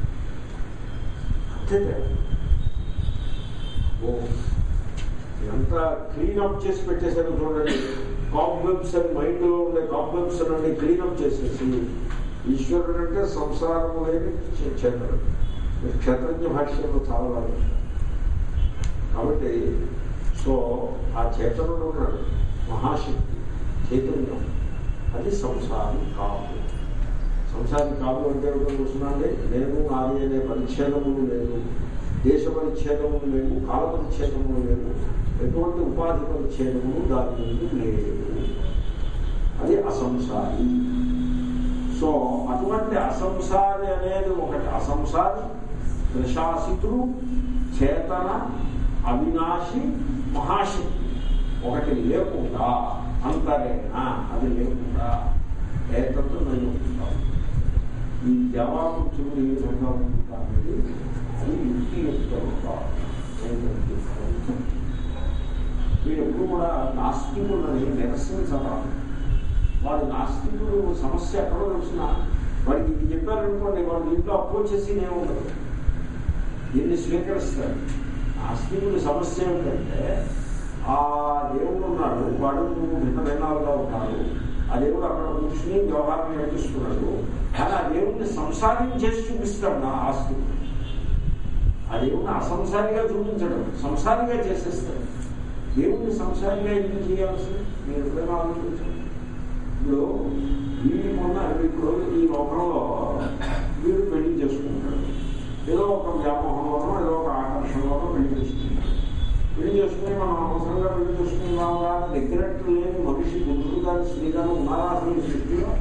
అంతే తేడా. ఓ ఎంత క్లీనప్ చేసి పెట్టేశారు చూడండి కాంప్లెక్స్ అని మైండ్లో ఉండే కాంప్లెక్స్ అన్ని క్లీనప్ చేసేసి ఈశ్వరుడు అంటే సంసారము లేని చే- చేతనుడు మీరు క్షేత్రజ్ఞ భాష్యంలో చాలా బాగా చెప్పారు. కాబట్టి సో ఆ చేతనుడు ఉన్నాడు మహాశక్తి చైతన్యం అది సంసారం కాదు సంసారం కాదు అంటే ఏమిటో చూస్తున్నాండి నేను నాది అనే పరిచ్ఛేదములు లేదు దేశ పరిచ్ఛేదములు లేవు కాల పరిచ్ఛేదములు లేవు ఎటువంటి ఉపాధి పరిచ్ఛేదములు దాని నుండి లేదు అది అసంసారి సో అటువంటి అసంసారి అనేది ఒకటి అసంసారి ప్రశాసితుడు చేతన అవినాశి మహాశక్తి ఒకటి లేకుండా అంతరేనా అది లేకుండా ఏకత్వ నయుక్తం ఈ జవాబు చూడు ఏ విధంగా ఉంటుంది అనేది అది యుక్తియుక్తంగా వీడు ఎప్పుడు కూడా నాస్తికులని నిరసించరాదు వాడు నాస్తికుడు సమస్య ఎక్కడో తెలిసిన వాడికి ఇది చెప్పారనుకోండి వాడు ఇంట్లో అప్రోచ్ చేసి ఉండదు దీన్ని స్వీకరిస్తాడు నాస్తికుడి సమస్య ఏమిటంటే ఆ దేవుడు ఉన్నాడు వాడు నువ్వు భిన్న భిన్నాలుగా ఉన్నాడు ఆ దేవుడు అక్కడ కూర్చుని వ్యవహారం నడిపిస్తున్నాడు కానీ ఆ దేవుడిని సంసారం చేసి చూపిస్తాడు నా ఆస్తికుడు ఆ దేవుడిని అసంసారిగా చూపించడం సంసారిగా చేసేస్తాడు దేవుడిని సంసారిగా ఎందుకు చేయాల్సింది మీరు ఎప్పుడైనా ఆలోచించండి ఇప్పుడు వీడి మొన్న ఇప్పుడు ఈ లోకంలో వీడు పెళ్లి చేసుకుంటాడు ఏదో ఒక వ్యామోహంలోనో ఏదో ఒక ఆకర్షణలోనో పెళ్లి చేసుకుంటాడు పెళ్లి చేసుకుని మనం అవసరంగా పెళ్లి చేసుకున్నాం కానీ దగ్గరట్టు లేని మనిషి పురుషుడు కానీ స్త్రీ కానీ ఉన్నారా అసలు ఈ సృష్టిలో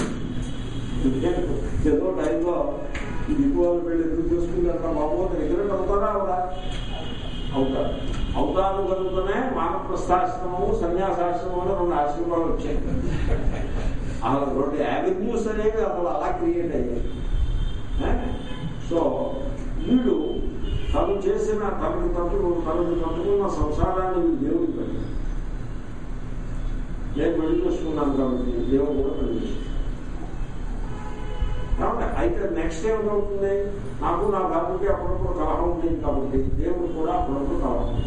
ఏదో టైంలో ఈ దిగువాళ్ళు పెళ్లి ఎందుకు చేసుకుంటారు బాబు దగ్గర అవుతారా అవుతా అవుతారు అవుతారు కనుకనే మానప్రస్థాశ్రమము సన్యాసాశ్రమం అని రెండు ఆశ్రమాలు వచ్చాయి అసలు రెండు యావెన్యూస్ అనేవి అసలు అలా క్రియేట్ అయ్యాయి ఏ? సో వీడు తను చేసిన తనకు తను తనకు తట్టుకున్న సంసారాన్ని వీడు దేవుడికి పెట్టాడు నేను పెళ్లి చేసుకున్నాను కాబట్టి దేవుడు కూడా పెళ్లి చేసుకున్నాను కాబట్టి అయితే నెక్స్ట్ ఏమిటవుతుంది నాకు నా భర్తకి అప్పుడప్పుడు కలహం ఉంటుంది కాబట్టి దేవుడు కూడా అప్పుడప్పుడు కలహం ఉంటుంది.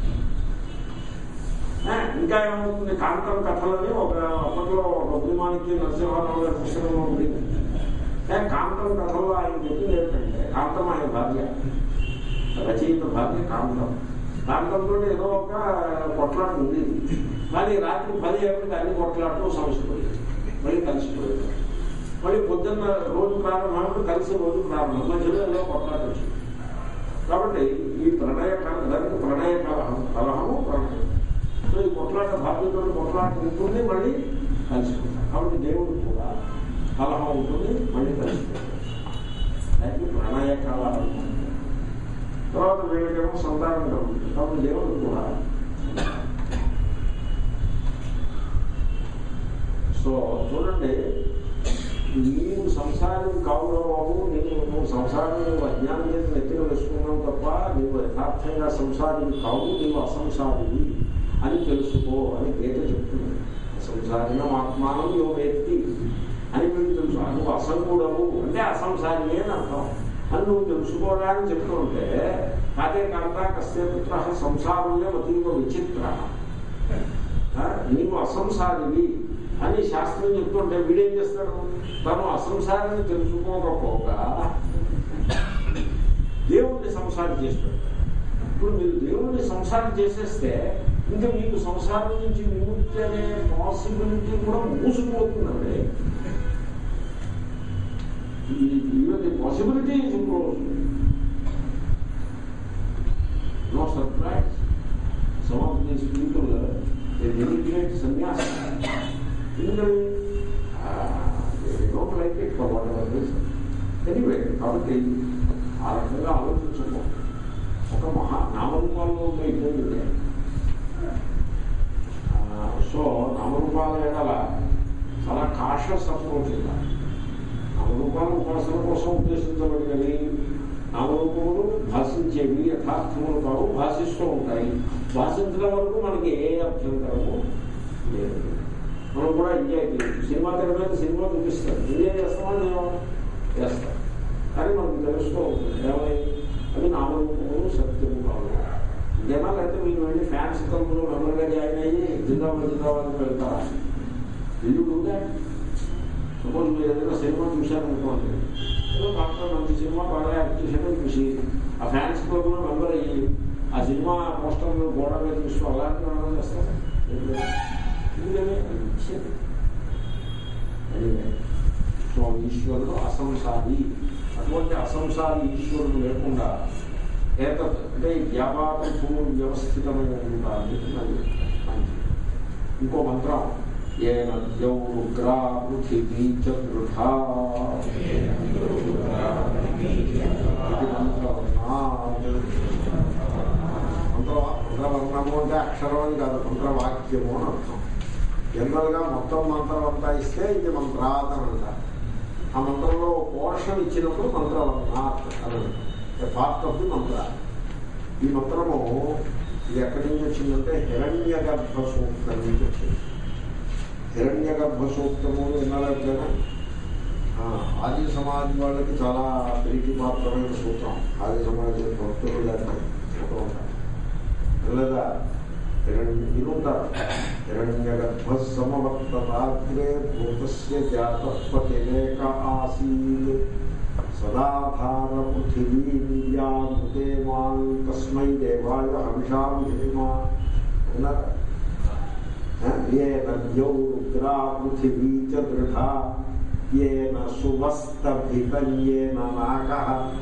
ఏ, ఇంకా ఏమవుతుంది కాంతం కథలని ఒక అప్పట్లో ఒక అభిమానికి నరసింహారావు గారి పుస్తకంలో ఉంది ఏ, కాంతం కథల్లో ఆయన చెప్పింది ఏంటంటే కాంతం ఆయన భార్య రచయిత భార్య కాంతం కాంతంతో ఏదో ఒక కొట్లాట ఉంది కానీ రాత్రి పది ఏమిటి అన్ని కొట్లాటలు సమస్యపోయింది మళ్ళీ కలిసిపోయింది మళ్ళీ పొద్దున్న రోజు ప్రారంభమైనప్పుడు కలిసి రోజు ప్రారంభం మధ్యలో ఏదో కొట్లాట వచ్చింది కాబట్టి ఈ ప్రణయ కల- దానికి ప్రణయ కలహం కలహము ప్రణయం సో ఈ కొట్లాట భార్యతో కొట్లాట ఉంటుంది మళ్ళీ కలిసిపోతారు కాబట్టి దేవుడు కూడా కలహం ఉంటుంది మళ్ళీ కలిసిపోతారు దానికి ప్రణయ కలహం తర్వాత వీళ్ళకేమో సంతానం కలుగుతుంది కాబట్టి దేవుడు కూడా సో చూడండి నీవు సంసారం కావురా బాబు నేను నువ్వు సంసారం నువ్వు అజ్ఞానం చేసి నెత్తిన వేసుకున్నావు తప్ప నువ్వు యథార్థంగా సంసారివి కావు నీవు అసంసారివి అని తెలుసుకో అని గీత చెప్తుంది సంసారిన ఆత్మానం నువ్వు వ్యక్తి అని మీకు తెలుసు ఆ నువ్వు అసంగుడవు అంటే అసంసారి అని అర్థం అని నువ్వు తెలుసుకోవడానికి చెప్తూ ఉంటే కాదే కాంత కస్తే పుత్ర సంసారంలో అతీవ విచిత్ర ఆ, నీవు అసంసారివి అని శాస్త్రం చెప్తుంటే వీడేం చేస్తాడు తను అసంసారాన్ని తెలుసుకోకపోగా దేవుణ్ణి సంసారం చేస్తాడు ఇప్పుడు మీరు దేవుణ్ణి సంసారం చేసేస్తే ఇంకా మీకు సంసారం నుంచి విముక్తి అనే పాసిబిలిటీ కూడా మూసుకుపోతుందండి even the possibility is improve no surprise some of these people denigrate sannyasa ఎందుకని don't like it for whatever reason anyway కాబట్టి ఆ రకంగా ఆలోచించకూడదు ఒక మహా నామరూపాల్లో ఉండే ఇబ్బంది ఇదే. ఆ, సో నామరూపాల ఎడల చాలా కాషస్ అప్రోచ్ ఉండాలి నామరూపాలు ఉపాసన కోసం ఉద్దేశించబడినవి నామరూపములు భాష భాషించేవి యథార్థములు కావు భాషిస్తూ ఉంటాయి భాషించడం వరకు మనకి ఏ అభ్యంతరము లేదు మనం కూడా ఎంజాయ్ చేయొచ్చు సినిమా తెర మీద సినిమా చూపిస్తారు ఎంజాయ్ చేస్తామా నేను చేస్తాం కానీ మనకు తెలుస్తూ ఉంటుంది ఏమై అవి నామరూపములు సత్యము కావు జనాలు అయితే మీరు వెళ్ళి ఫ్యాన్స్ క్లబ్లో మెంబర్గా జాయిన్ అయ్యి జిందాబాద్ జిందాబాద్ వెళ్తారా ఇల్లు ఉందా సపోజ్ మీరు ఏదైనా సినిమా చూశారనుకోండి ఏదో డాక్టర్ మంచి సినిమా బాగా యాక్ట్ చేశాడో చూసి ఆ ఫ్యాన్స్ క్లబ్లో మెంబర్ అయ్యి ఆ సినిమా పోస్టర్ గోడ మీద చూస్తూ అలాంటి మనం చేస్తారు ఎందుకని అది ఇచ్చేది Anyway, సో ఈశ్వరుడు అసంసారి అటువంటి అసంసారి ఈశ్వరుడు లేకుండా ఏతత్ అంటే ఈ వ్యాపారము వ్యవస్థితమైన ఉండాలి అది మంచిది ఇంకో మంత్రం ఏ నద్యౌగ్రా పృథివీ చ దృఢా ఇది మంత్రవర్ణాత్. మంత్ర మంత్రవర్ణము అంటే అక్షరం అని కాదు మంత్రవాక్యము అని అర్థం జనరల్గా మొత్తం మంత్రం అంతా ఇస్తే ఇది మంత్రాత్ అని అంటారు ఆ మంత్రంలో పోర్షన్ ఇచ్చినప్పుడు మంత్రవర్ణాత్ అని పార్ట్ ఆఫ్ ది మంత్ర ఈ మంత్రము ఇది ఎక్కడి నుంచి వచ్చిందంటే హిరణ్య గర్భ సూక్తం నుంచి వచ్చింది హిరణ్య గర్భ సూక్తము వినాలట్లేదా ఆది సమాజ్ వాళ్ళకి చాలా ప్రీతిపాత్రమైన సూత్రం ఆది సమాజ భక్తులు దాన్ని చెప్తూ ఉంటారు లేదా హిరణ్య వినుంటారు హిరణ్య గర్భ సమవర్తతాగ్రే భూతస్య జాతపతిరేక ఆసీత్ సదాధార పృథివీయాముతే మాన్ తస్మై దేవాయ హవిషాం హేమా అన్నారు ఏ నద్యౌ రుద్రా పృథివీ చ దృఢా ఏన సువస్తభితం ఏన నాక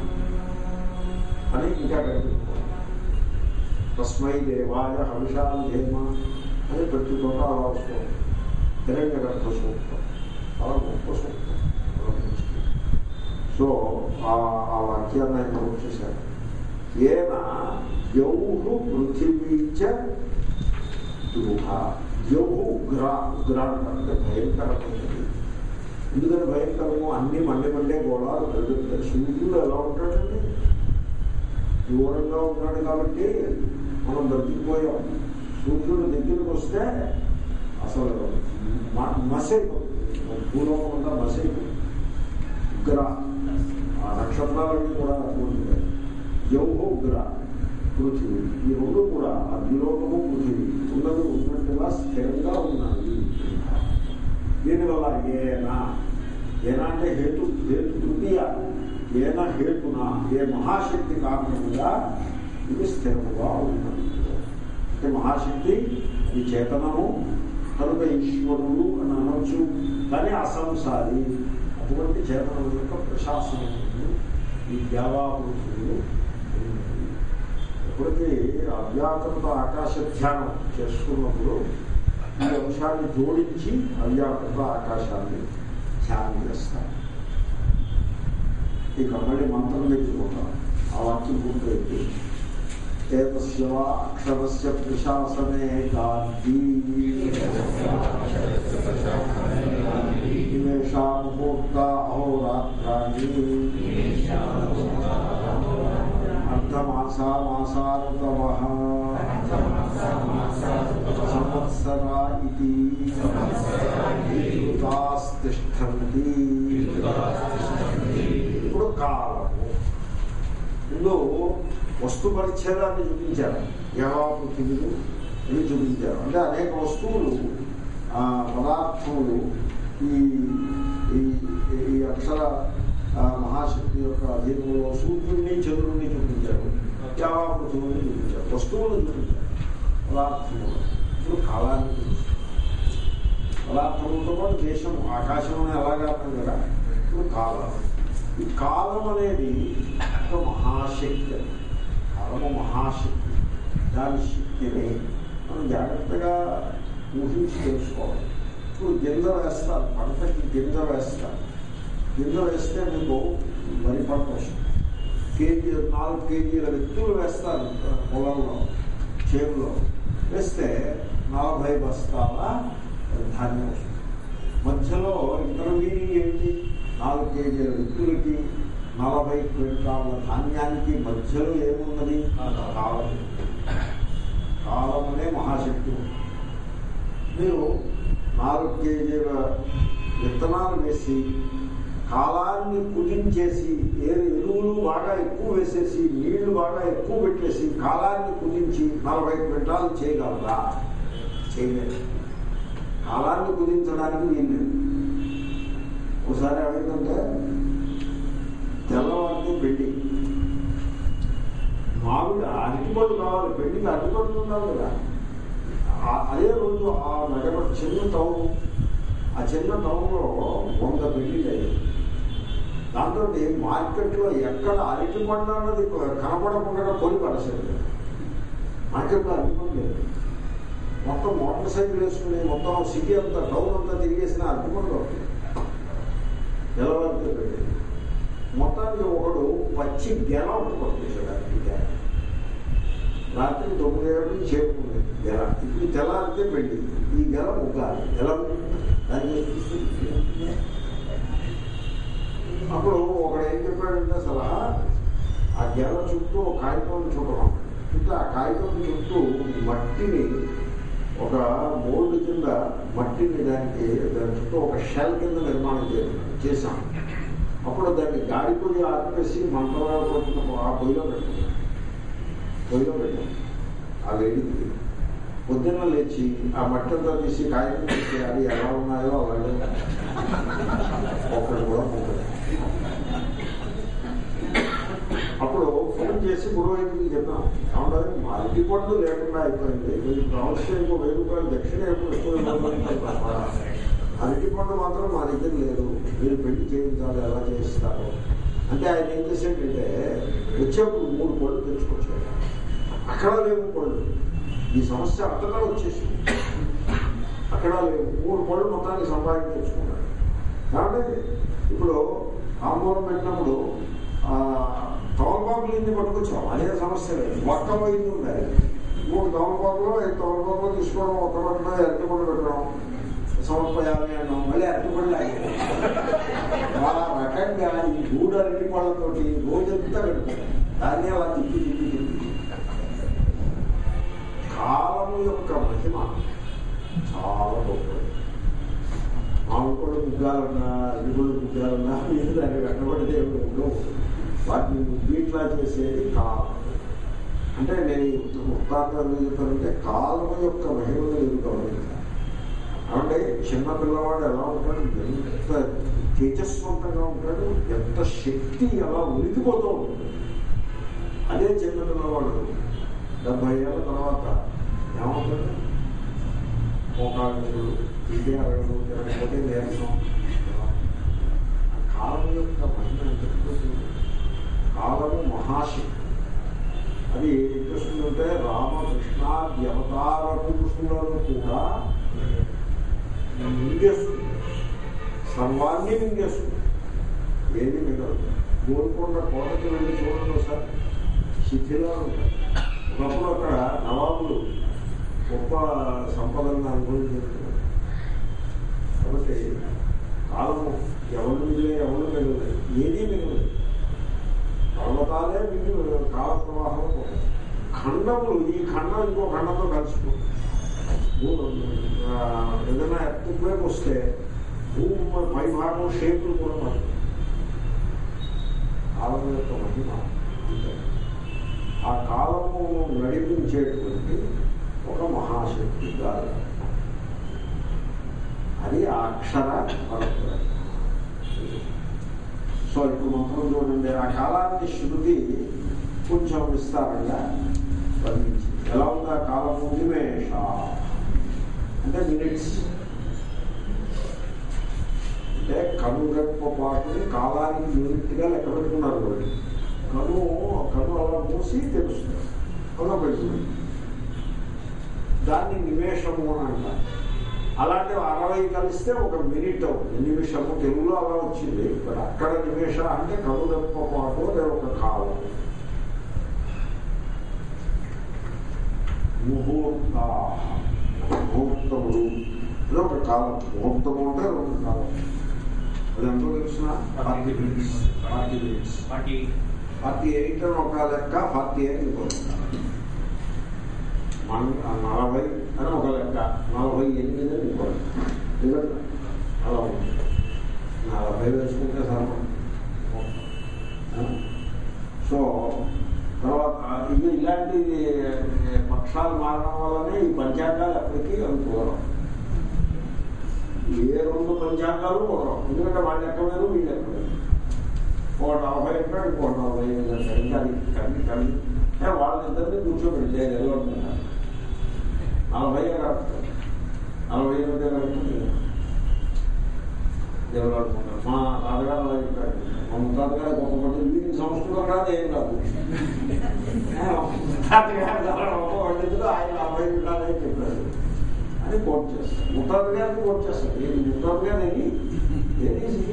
అని ఇంకా కనిపిస్తుంది తస్మై దేవాయ హవిషాం హేమ అని ప్రతి చోట అలా వస్తుంది హిరణ్య గర్భ సూక్తం చాలా గొప్ప సూక్తం చాలా మంచిది. సో ఆ ఆ వాక్యాన్ని ఆయన నోట్ చేశారు ఏన యౌహు పృథివీచ దృఢ యౌహు ఉగ్ర ఉగ్ర అంటే భయంకరమైనది ఎందుకని భయంకరము అన్ని మండే మండే గోళాలు పెరుగుతాయి సూర్యుడు ఎలా ఉంటాడండి దూరంగా ఉన్నాడు కాబట్టి మనం బ్రతికిపోయాం సూర్యుడు దగ్గరికి వస్తే అసలు మసైపోతుంది భూలోకం అంతా మసైపోతుంది ఉగ్ర ఆ నక్షత్రాలన్నీ కూడా అటువంటివి యౌహో ఉగ్ర పృథివీ ఈ రెండు కూడా ఆ ద్విలోకము పృథివీ ఉన్నది ఉన్నట్టుగా స్థిరంగా ఉన్నాయి దీనివల్ల ఏనా ఏనా అంటే హేతు హేతు తృతీయ ఏన హేతున ఏ మహాశక్తి కారణంగా ఇది స్థిరముగా ఉన్నది అంటే మహాశక్తి ఇది చేతనము కనుక ఈశ్వరుడు అని అనొచ్చు కానీ అసంసారి అటువంటి చేతనం యొక్క ప్రశాసనము ఈ ద్యావాపృతులు ఎప్పటికీ అవ్యాకృత ఆకాశ ధ్యానం చేసుకున్నప్పుడు ఈ అంశాన్ని జోడించి అవ్యాకృత ఆకాశాన్ని ధ్యానం చేస్తారు ఇక మళ్ళీ మంత్రం తెచ్చుకుంటాం ఆ వాక్యం పూర్తయింది ఏతస్య వా అక్షరస్య ప్రశాసనే గాంధీ నిమేషా ముహూర్త అహోరాత్రాన్ని అర్ధమాసా మాసానుతమ సంవత్సరా ఇది ఋతాస్తిష్టంతి ఇప్పుడు కాలము ముందు వస్తు పరిచ్ఛేదాన్ని చూపించారు యవా పృథివీలు ఇవి చూపించారు అంటే అనేక వస్తువులు ఆ, పదార్థములు ఈ ఈ- ఈ అక్షర ఆ, మహాశక్తి యొక్క అధీనంలో సూర్యుడిని చంద్రుడిని చూపించారు యావా పృథివీని చూపించారు వస్తువులను చూపించారు పదార్థములు ఇప్పుడు కాలాన్ని చూపించారు పదార్థములతో పాటు దేశం ఆకాశం అని ఎలాగా అర్థం కదా ఇప్పుడు కాలం ఈ కాలం అనేది ఒక మహాశక్తి కాలము మహాశక్తి దాని శక్తిని మనం జాగ్రత్తగా ఊహించి తెలుసుకోవాలి ఇప్పుడు గింజ వేస్తారు పంటకి గింజ వేస్తారు గింజ వేస్తే మీకు వరి పంట వస్తుంది కేజీ నాలుగు కేజీల వ్యక్తులు వేస్తారు పొలంలో చేనులో వేస్తే నలభై బస్తాల ధాన్యం వస్తుంది మధ్యలో ఇంటర్వ్యూయింగ్ ఏంటి నాలుగు కేజీల వ్యక్తులకి నలభై క్వింటాల ధాన్యానికి మధ్యలో ఏమున్నది కాలం కాలం అనే మహాశక్తి ఉంది. మీరు నాలుగు కేజీల విత్తనాలు వేసి కాలాన్ని కుదించేసి ఏ ఎరువులు బాగా ఎక్కువ వేసేసి నీళ్లు బాగా ఎక్కువ పెట్టేసి కాలాన్ని కుదించి నలభై క్వింటాలు చేయగలరా చేయలేదు కాలాన్ని కుదించడానికి వీలు ఒకసారి ఏమైందంటే తెల్లవారితే పెళ్లి మామిడి అరటిపళ్ళు కావాలి పెళ్లికి అరటిపళ్ళు ఉండాలి కదా ఆ- అదే రోజు ఆ నగరం చిన్న టౌన్ ఆ చిన్న టౌన్లో వంద పెళ్లిళ్ళు అయ్యాయి దాంతో మార్కెట్లో ఎక్కడ అరటి పండు అన్నది కనపడకుండా కొని పడసేది మార్కెట్లో అరటి పండు లేదు మొత్తం మోటార్ సైకిల్ వేసుకుని మొత్తం సిటీ అంతా టౌన్ అంతా తిరిగేసిన అరటి పండు ఒకటి. తెల్లవారితే పెళ్లి మొత్తానికి ఒకడు పచ్చి గెల ఒకటి పట్టుకొచ్చాడు అరటి గెల రాత్రి తొమ్మిది ఏడు నుంచి చేరుకుంది గెల ఇప్పుడు తెల్లారితే పెళ్లి ఈ గెల ముగ్గాలి గెల దాన్ని అప్పుడు ఒకడు ఏం చెప్పాడంటే సలహా ఆ గెల చుట్టూ ఒక కాగితం చుట్టడం చుట్టూ ఆ కాగితం చుట్టూ మట్టిని ఒక మోల్డ్ కింద మట్టిని దానికి దాని చుట్టూ ఒక షెల్ కింద నిర్మాణం చే- చేశాం అప్పుడు దాన్ని గాడి పొయ్యి ఆపేసి మంటలో కొట్టిన ఆ పొయ్యిలో పెట్టాం పొయ్యిలో పెట్టాం ఆ వేడికి పొద్దున్న లేచి ఆ మట్టి అంతా తీసి కాగితం తీసి అవి ఎలా ఉన్నాయో అలాగే ఒకటి కూడా పోతుంది అప్పుడు ఫోన్ చేసి పురోహితుడికి చెప్పాం ఏమంటారు మా అరటి పండు లేకుండా అయిపోయింది మీరు కావాల్సిన ఇంకో వెయ్యి రూపాయలు దక్షిణ ఎప్పుడు ఎక్కువ ఇవ్వాలంటే తప్ప అరటి పండు మాత్రం మా దగ్గర లేదు మీరు పెళ్లి చేయించాలి ఎలా చేయిస్తారు అంటే ఆయన ఏం చేశాడంటే వచ్చేప్పుడు మూడు పళ్ళు తెచ్చుకొచ్చాడు అక్కడ లేవు పళ్ళు ఈ సమస్య అంతటా వచ్చేసింది అక్కడ లేవు మూడు పళ్ళు మొత్తానికి సంపాదించి తెచ్చుకున్నాడు కాబట్టి ఇప్పుడు ఆందోళన పెట్టినప్పుడు తోలబాబులు ఇన్ని పట్టుకొచ్చాం అదే సమస్య లేదు ఒక్క వైద్యం ఉండాలి మూడు తోలబాబులు ఐదు తోలబాబులు తీసుకోవడం ఒక్క పట్టడం అరటిపండు పెట్టడం సమర్పయాలి అన్నాం మళ్ళీ అరటిపండు ఆగాయి ఆ రకంగా ఈ గూడు అరటిపళ్ళతోటి రోజంతా పెడతాం దాన్ని అలా తిప్పి తిప్పి తిప్పి కాలము యొక్క మహిమ చాలా గొప్పది మామిడిపళ్ళు ముగ్గాలన్నా అరటిపళ్ళు ముగ్గాలన్నా మీరు దాన్ని వెంటబడితే ఏమి ఉండవు వాటిని ముగ్గిట్లా చేసేది కాలం అంటే నేను ఈ వృత్తాంతం ఏం చెప్పానంటే కాలము యొక్క మహిమను మీరు గమనించాలి అంటే చిన్న పిల్లవాడు ఎలా ఉంటాడు ఎంత తేజస్వంతంగా ఉంటాడు ఎంత శక్తి ఎలా ఉనికిపోతూ ఉంటుంది అదే చిన్న పిల్లవాడు డెబ్బై ఏళ్ళ తర్వాత ఏమవుతుంది మోకాళ్ళు ఇదే అరగదు తిరగకపోతే నీరసం కాలం యొక్క మహిమ ఎంత ఎక్కువవుతుంది. కాలము మహాశక్తి అది ఏం చేస్తుందంటే రామకృష్ణాది అవతార పురుషులను కూడా మింగేస్తుంది సర్వాన్ని మింగేస్తుంది ఏది మిగలదు గోల్కొండ కోటకి వెళ్ళి చూడండి ఒకసారి శిథిలాలు ఉంటాయి ఒకప్పుడు అక్కడ నవాబులు గొప్ప సంపదలను అనుభవించుతున్నారు కాబట్టి కాలము ఎవరు మిగిలే ఎవరు మిగలలేదు ఏదీ మిగలలేదు పర్వతాలే మిగిలి కాల ప్రవాహం పోతాయి. ఖండములు ఈ ఖండం ఇంకో ఖండంతో కలిసిపోతుంది భూ- ఆ, ఏదైనా ఎత్తుకువేపు వస్తే భూమి పై భాగం షేపులు కూడా మారుతాయి కాలం యొక్క మహిమ అంతే. ఆ కాలము నడిపించేటువంటి ఒక మహాశక్తి గాలి అది ఆ అక్షర పరపర సో ఇప్పుడు మంత్రం చూడండి ఆ కాలాన్ని శృతి కొంచెం విస్తారంగా వర్ణించింది ఎలా ఉంది ఆ కాలము నిమేష అంటే మినిట్స్ అంటే కనుగొప్ప పాటుని కాలానికి యూనిట్గా లెక్క పెట్టుకున్నారు వాళ్ళు కను కను అలా మూసి తెలుస్తుంది అలా పెడుతుంది దాన్ని నిమేషము అని అంటారు అలాంటి అరవై కలిస్తే ఒక మినిట్ అవుతుంది నిమిషము తెలుగులో అలా వచ్చింది బట్ అక్కడ నిమిష అంటే కనుగొప్ప పాటు అదే ఒక కాలం ముహూర్త ముహూర్తములు ఇది ఒక కాలం ముహూర్తము అంటే ఒక కాలం అది ఎంతో తెలిసిన forty minutes forty minutes forty forty eight అని ఒక లెక్క ఫార్టీ ఎయిట్ ఇంకో లెక్క మన నలభై అని ఒక లెక్క నలభై ఎనిమిది అని ఇంకో లెక్క ఎందుకంటే అలా ఉంది నలభై వేసుకుంటే సర్వం సో తర్వాత ఇది ఇలాంటి పక్షాలు మారడం వల్లనే ఈ పంచాంగాలు ఎప్పటికీ అనుకోవడం ఏ రెండు పంచాంగాలు కుదరవు ఎందుకంటే వాళ్ళ లెక్క వేరు వీళ్ళ లెక్క వేరు ఒక నలభై అంటాడు ఇంకో నలభై ఐదు అంటాడు ఇంకా అది కలిగి కలిగి ఏ వాళ్ళిద్దరిని కూర్చోబెడితే నిలబడుతున్నారు నలభై కరెక్ట్ నలభై ఎనిమిది కరెక్ట్ నిలబడుతున్నారు మా తాతగారు అలా చెప్పాడు మా ముత్తాతగారు గొప్పపడి వీరికి సంస్కృతం కాదు ఏం కాదు ఏ, మా తాతగారు చాలా గొప్ప పండితుడు ఆయన నలభై ఉండాలని చెప్పాడు అని కోట్ చేస్తాడు ముత్తాత గారిని కోట్ చేస్తాడు ఇది ముత్తాత గారు ఏది ఏది ఇది?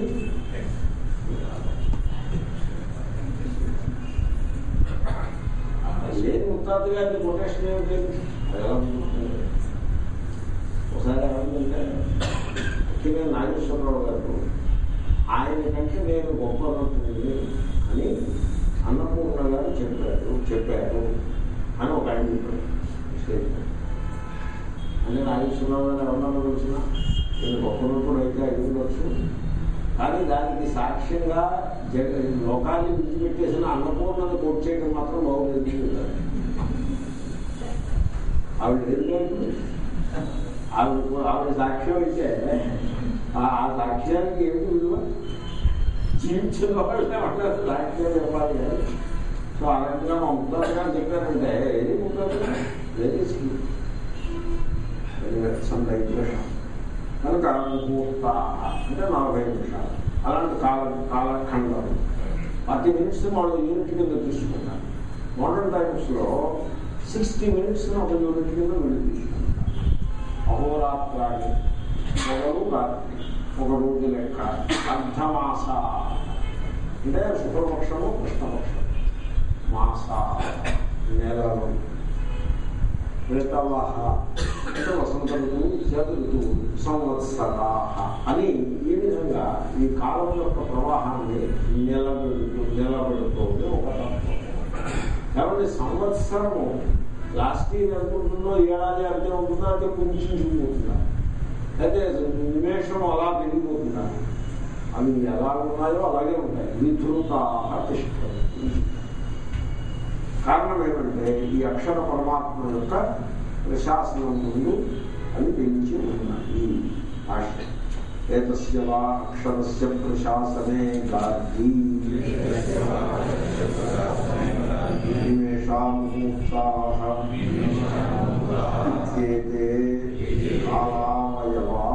లేని ముత్తాత గారిని కొటేషన్ ఏమిటి అది ఎలా ఉంటుంది? ఒకసారి ఏమైందంటే ముఖ్యంగా నాగేశ్వరరావు గారు ఆయన కంటే నేను గొప్ప నటుడిని అని అన్నపూర్ణ గారు చెప్పారు చెప్పారు అని ఒక ఆయన చెప్పాడు స్టేజ్ మీద. అంటే నాగేశ్వరరావు గారు ఎవరన్నా తెలిసిన నేను గొప్ప నటుడు అయితే అయి ఉండొచ్చు కానీ దానికి సాక్ష్యంగా జగ లోకాన్ని విడిచిపెట్టేసిన అన్నపూర్ణను కోట్ చేయడం మాత్రం బాగుంది ఆవిడ ఎందుకంటే ఆవిడ ఆవిడ సాక్ష్యం అయితే ఆ ఆ సాక్ష్యానికి ఏమిటి విలువ జీవించిన వాళ్ళు ఏమంటారు సాక్ష్యం ఇవ్వాలి కదా సో అలాంటిగా మా ముద్దాత గారు చెప్పారంటే ఏది ముద్దాత వెరీ స్కీమ్ సమ్ డైగ్రెషన్ కనుక ముహూర్త అంటే నలభై నిమిషాలు అలాంటి కాల కాలఖండాలు ఫార్టీ మినిట్స్ వాళ్ళు యూనిట్ కింద తీసుకుంటారు మోడర్న్ టైమ్స్లో సిక్స్టీ మినిట్స్ ఒక యూనిట్ కింద వీళ్ళు తీసుకుంటారు అహోరాత్రాన్ని మొదలు రాత్రి ఒక రోజు లెక్క అర్ధమాస అంటే శుక్లపక్షము కృష్ణపక్షం మాస నెలలు ఋతవ అంటే వసంత ఋతువు శరత్ ఋతువు సంవత్సరా అని ఈ విధంగా ఈ కాలం యొక్క ప్రవాహాన్ని నిలబెడుతూ నిలబెడుతోంది ఒక తత్వం కాబట్టి సంవత్సరము లాస్ట్ ఇయర్ ఎంత ఉంటుందో ఏడాది అంతే ఉంటుందో అంటే కొంచెం చూపుతుందా అయితే నిమేషం అలా పెరిగిపోతుందా అవి ఎలా ఉన్నాయో అలాగే ఉంటాయి విధృత తిష్టంతి కారణం ఏమంటే ఈ అక్షర పరమాత్మ యొక్క ప్రశాసనం ముందు అవి పెంచి ఉన్నాయి భాష్యం ఏతస్య వా అక్షరస్య ప్రశాసనే గార్ధీ నిమేషా ముహూర్తాః ఇత్యేతే కాలావయవా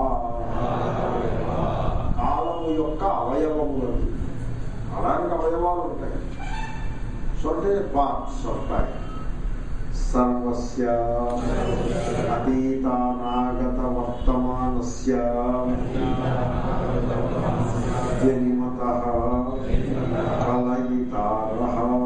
కాలము యొక్క అవయవములు కాలానికి అవయవాలు ఉంటాయి సో అంటే పార్ట్స్ ఆఫ్ టైం సర్వస్య అతీతానాగత వర్తమానస్య జనిమత కలయితార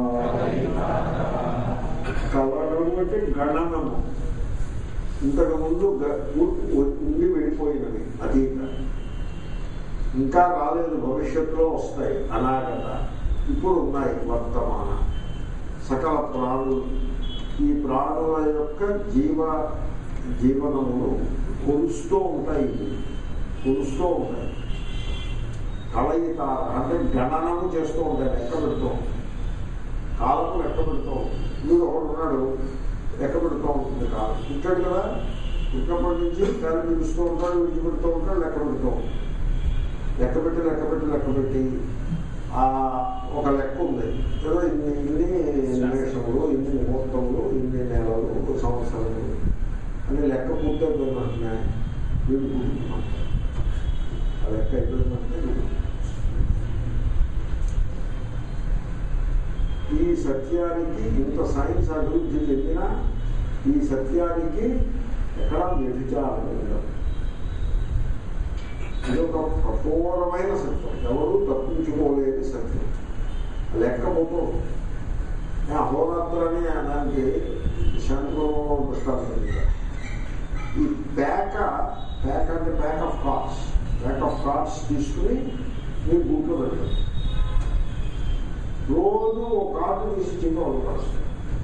కలడం అంటే గణనము ఇంతకు ముందు గ- ఉ- ఉ- ఉండి వెళ్ళిపోయినది అతీత ఇంకా రాలేదు భవిష్యత్తులో వస్తాయి అనాగత ఇప్పుడు ఉన్నాయి వర్తమాన సకల ప్రాణులు ఈ ప్రాణుల యొక్క జీవ జీవనములు కొలుస్తూ ఉంటాయి ఇవి. కొలుస్తూ ఉంటాయి కలయిత అంటే గణనము చేస్తూ ఉంటాయి లెక్క పెడుతూ ఉంటాయి. కాలము లెక్క పెడుతూ ఉంటుంది మీరు ఒకడు ఉన్నాడు లెక్క పెడుతూ ఉంటుంది కాలం పుట్టాడు కదా పుట్టినప్పటి నుంచి కాలు పిలుస్తూ ఉంటాడు విడిచిపెడుతూ ఉంటాడు లెక్క పెడుతూ ఉంటాడు లెక్క పెట్టి లెక్క పెట్టి లెక్క పెట్టి ఆ ఒక లెక్క ఉంది ఏదో ఇన్ని ఇన్ని నిమిషములు ఇన్ని ముహూర్తములు ఇన్ని నెలలు సంవత్సరములు అని లెక్క పూర్తయిపోయిందంటే వీడు కూర్చున్నాం ఆ లెక్క అయిపోయిందంటే వీడు ఈ సత్యానికి ఇంత సైన్స్ అభివృద్ధి చెందిన ఈ సత్యానికి ఎక్కడా వ్యభిచారం ఉండదు ఇది ఒక కఠోరమైన సత్యం ఎవరు తప్పించుకోలేని సత్యం లెక్కపోతూ నేను అహోరాత్రులని దానికి శంకరంలో దృష్టాంతం చెప్పాను. ఈ ప్యాక ప్యాక్ అంటే pack of cards pack of cards తీసుకుని మీరు బూట్లో పెట్టండి రోజు ఒక కార్డు తీసి చిన్న వదలపరుస్తుంది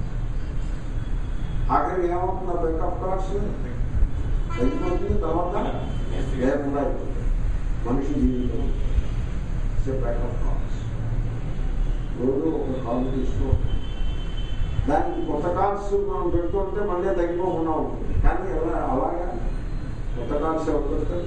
ఆఖరికి ఏమవుతుంది బ్రేకప్ కార్డ్స్ తగ్గిపోతుంది తర్వాత లేకుండా అయిపోతుంది మనిషి జీవితం బ్రేకప్ కార్డ్స్ రోజు ఒక కార్డు తీసుకో దానికి కొత్త కార్డ్స్ మనం పెడుతుంటే మళ్ళీ తగ్గిపోకుండా ఉంటుంది కానీ ఎలా అలాగా కొత్త కార్డ్స్ ఎవరు పెడతారు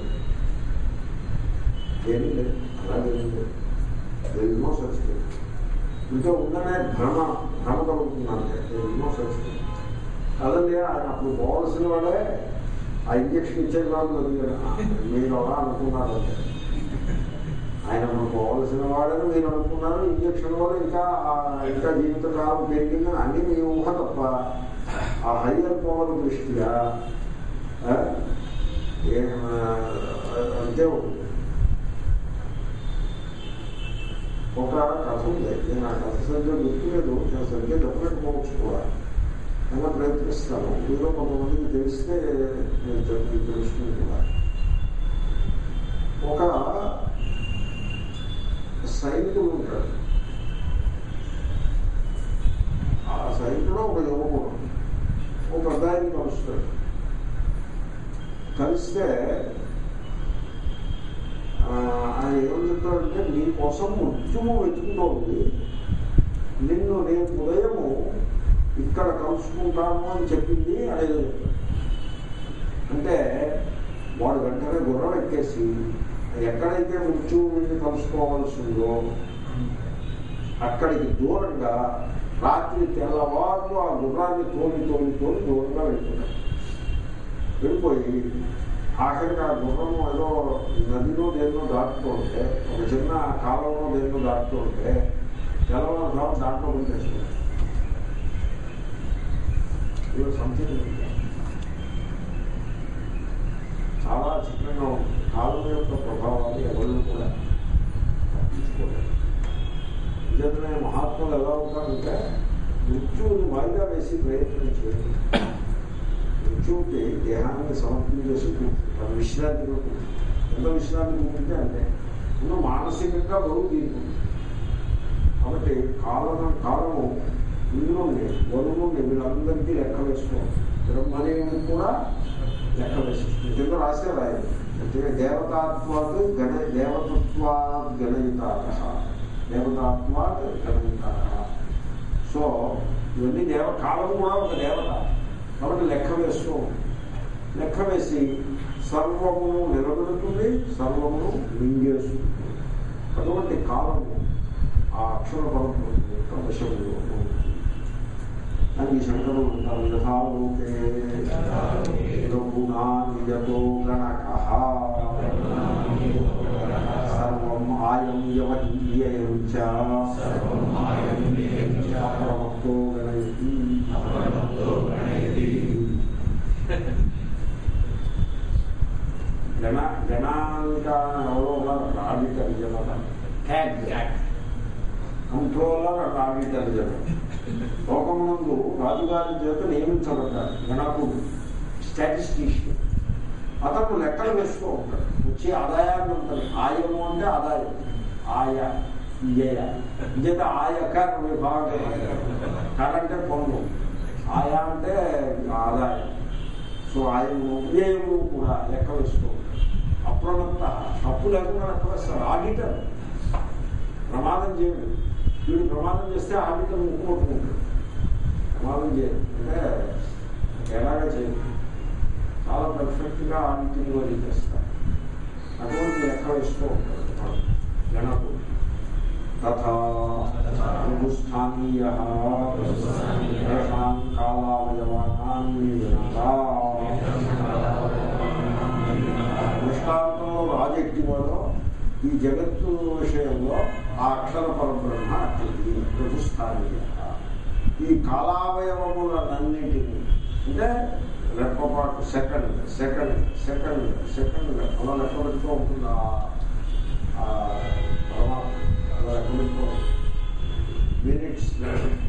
ఏమీ లేదు అలాగే ఏమీ లేదు ఎన్నో సచ్చి ఇంకా ఉందనే భ్రమ భ్రమ కలుగుతున్నాను ఎన్నో సచ్చి కాదండి ఆయన అప్పుడు పోవాల్సిన వాడే ఆ ఇంజక్షన్ ఇచ్చే వాళ్ళు మీరు అలా అనుకున్నారంటే ఆయన మనం పోవాల్సిన వాడని మీరు అనుకున్నారు ఇంజక్షన్ వల్ల ఇంకా ఆ- ఇంకా జీవితకాలం పెరిగిందని అన్ని మీ ఊహ తప్ప ఆ హయ్యర్ పవర్ దృష్ట్యా ఆ, ఏం, ఆ, అంతే ఉంటుంది ఒక కథ ఉంది నేను ఆ కథ సరిగ్గా గుర్తులేదు నేను సరిగ్గా చెప్పలేకపోవచ్చు కూడా అయినా ప్రయత్నిస్తాను మీలో కొంతమందికి తెలిస్తే నేను చెప్- మీకు తెలుస్తుంది కూడా ఒక సైనికుడు ఉంటాడు ఆ సైనికుడు ఒక యువకుడు ఒక పెద్ద ఆయన కలుస్తాడు కలిస్తే ఆ, ఆయన ఏం చెప్తాడంటే నీ కోసం మృత్యుము వెతుకుతోంది నిన్ను రేపు ఉదయము ఇక్కడ కలుసుకుంటాము అని చెప్పింది అనేది అంటే వాడు వెంటనే గుర్రం ఎక్కేసి ఎక్కడైతే మృత్యువు వెళ్ళి కలుసుకోవాల్సిందో అక్కడికి దూరంగా రాత్రి తెల్లవారులు ఆ గుర్రాన్ని తోలి తోలి తోలి దూరంగా వెళ్ళిపోయాడు వెళ్ళిపోయి ఆఖరికి ఆ గుర్రం ఏదో నదిలో దేనిలో దాటుతూ ఉంటే ఒక చిన్న కాలంలో దేనిలో దాటుతూ ఉంటే తెల్లవారు దాంట్లో ఉంటేసుకున్నాడు ఇది సంథింగ్ చాలా చిత్రంగా ఉంది కాలం యొక్క ప్రభావాన్ని ఎవరు కూడా తప్పించుకోలేదు నిజంగానే మహాత్ములు ఎలా ఉంటారంటే మృత్యువుని వాయిదా వేసి ప్రయత్నం చేయండి మృత్యువుకి దేహాన్ని సమర్పించేసి కూర్చుంటారు విశ్రాంతిగా కూర్చుంటారు ఎంత విశ్రాంతి కూర్చుంటే అంతే ఉన్న మానసికంగా బరువు తీరుతుంది కాబట్టి కాలం కాలము ఇందులోనే వరుణుని వీళ్ళందరికీ లెక్క వేసుకోవాలి బ్రహ్మదేవుని కూడా లెక్క వేసేస్తుంది కింద రాసే రాయదు అంటే దేవతాత్వాత్ గణ దేవతత్వాత్ గణయితాక దేవతాత్వాత్ గణయితాక సో ఇవన్నీ దేవ కాలం కూడా ఒక దేవత కాబట్టి లెక్క వేస్తూ ఉంటుంది. లెక్క వేసి సర్వమును నిలబెడుతుంది సర్వమును మింగేస్తుంది అటువంటి కాలము ఆ అక్షర పరంపర యొక్క వశంలో ఉంటుంది అని శంకరులు ఉంటారు యథాలోకే గుణా నిజతో గణక సర్వం ఆయం యవీయం చ అప్రమత్తో గణయతి గణ గణాంకాన్ని ఎవరో ఉన్నారు ఆడిటర్ జనరల్ ట్యాగ్ కంట్రోలర్ అండ్ ఆడిటర్ జనరల్ లోకమునందు రాజుగారి చేత నియమించబడ్డారు గణకుడు స్టాటిస్టీషియన్ అతను లెక్కలు వేస్తూ ఉంటాడు వచ్చే ఆదాయాన్ని ఉంటుంది ఆయము అంటే ఆదాయం ఆయ ఇయ్య ఇదేత ఆయకర విభాగం కరంటే పన్ను ఆయా అంటే ఆదాయం సో ఆయము వ్యయము కూడా లెక్క వేస్తూ ఉంటాడు అప్రమత్త తప్పు లేకుండా లెక్క వేస్తారు ఆడిటర్ ప్రమాదం చేయడు వీడు ప్రమాదం చేస్తే ఆడిటర్ ముక్కుకుంటున్నాడు ప్రమాదం చేయడు అంటే ఎలాగా చేయదు చాలా పర్ఫెక్ట్గా ఆడిటింగ్ అది చేస్తారు అటువంటి లెక్క వేస్తూ ఉంటాడు వాడు. గణకుడు తథా స్థానీయ తేషాం కాలావయవానాన్ని దృష్టాంతంలో రాజెక్కివాడో ఈ జగత్తు విషయంలో ఆ అక్షర పరబ్రహ్మ అట్టిది ప్రభుస్థానీయ ఈ కాలావయవములన్నింటినీ అంటే రెప్పపాటు సెకండ్ సెకండ్ సెకండ్ సెకండ్ అలా లెక్క పెడుతూ ఉంటుంది ఆ- ఆ పరమాత్మ అలా లెక్క పెడుతూ ఉంటుంది మినిట్స్ లెక్క పెడుతూ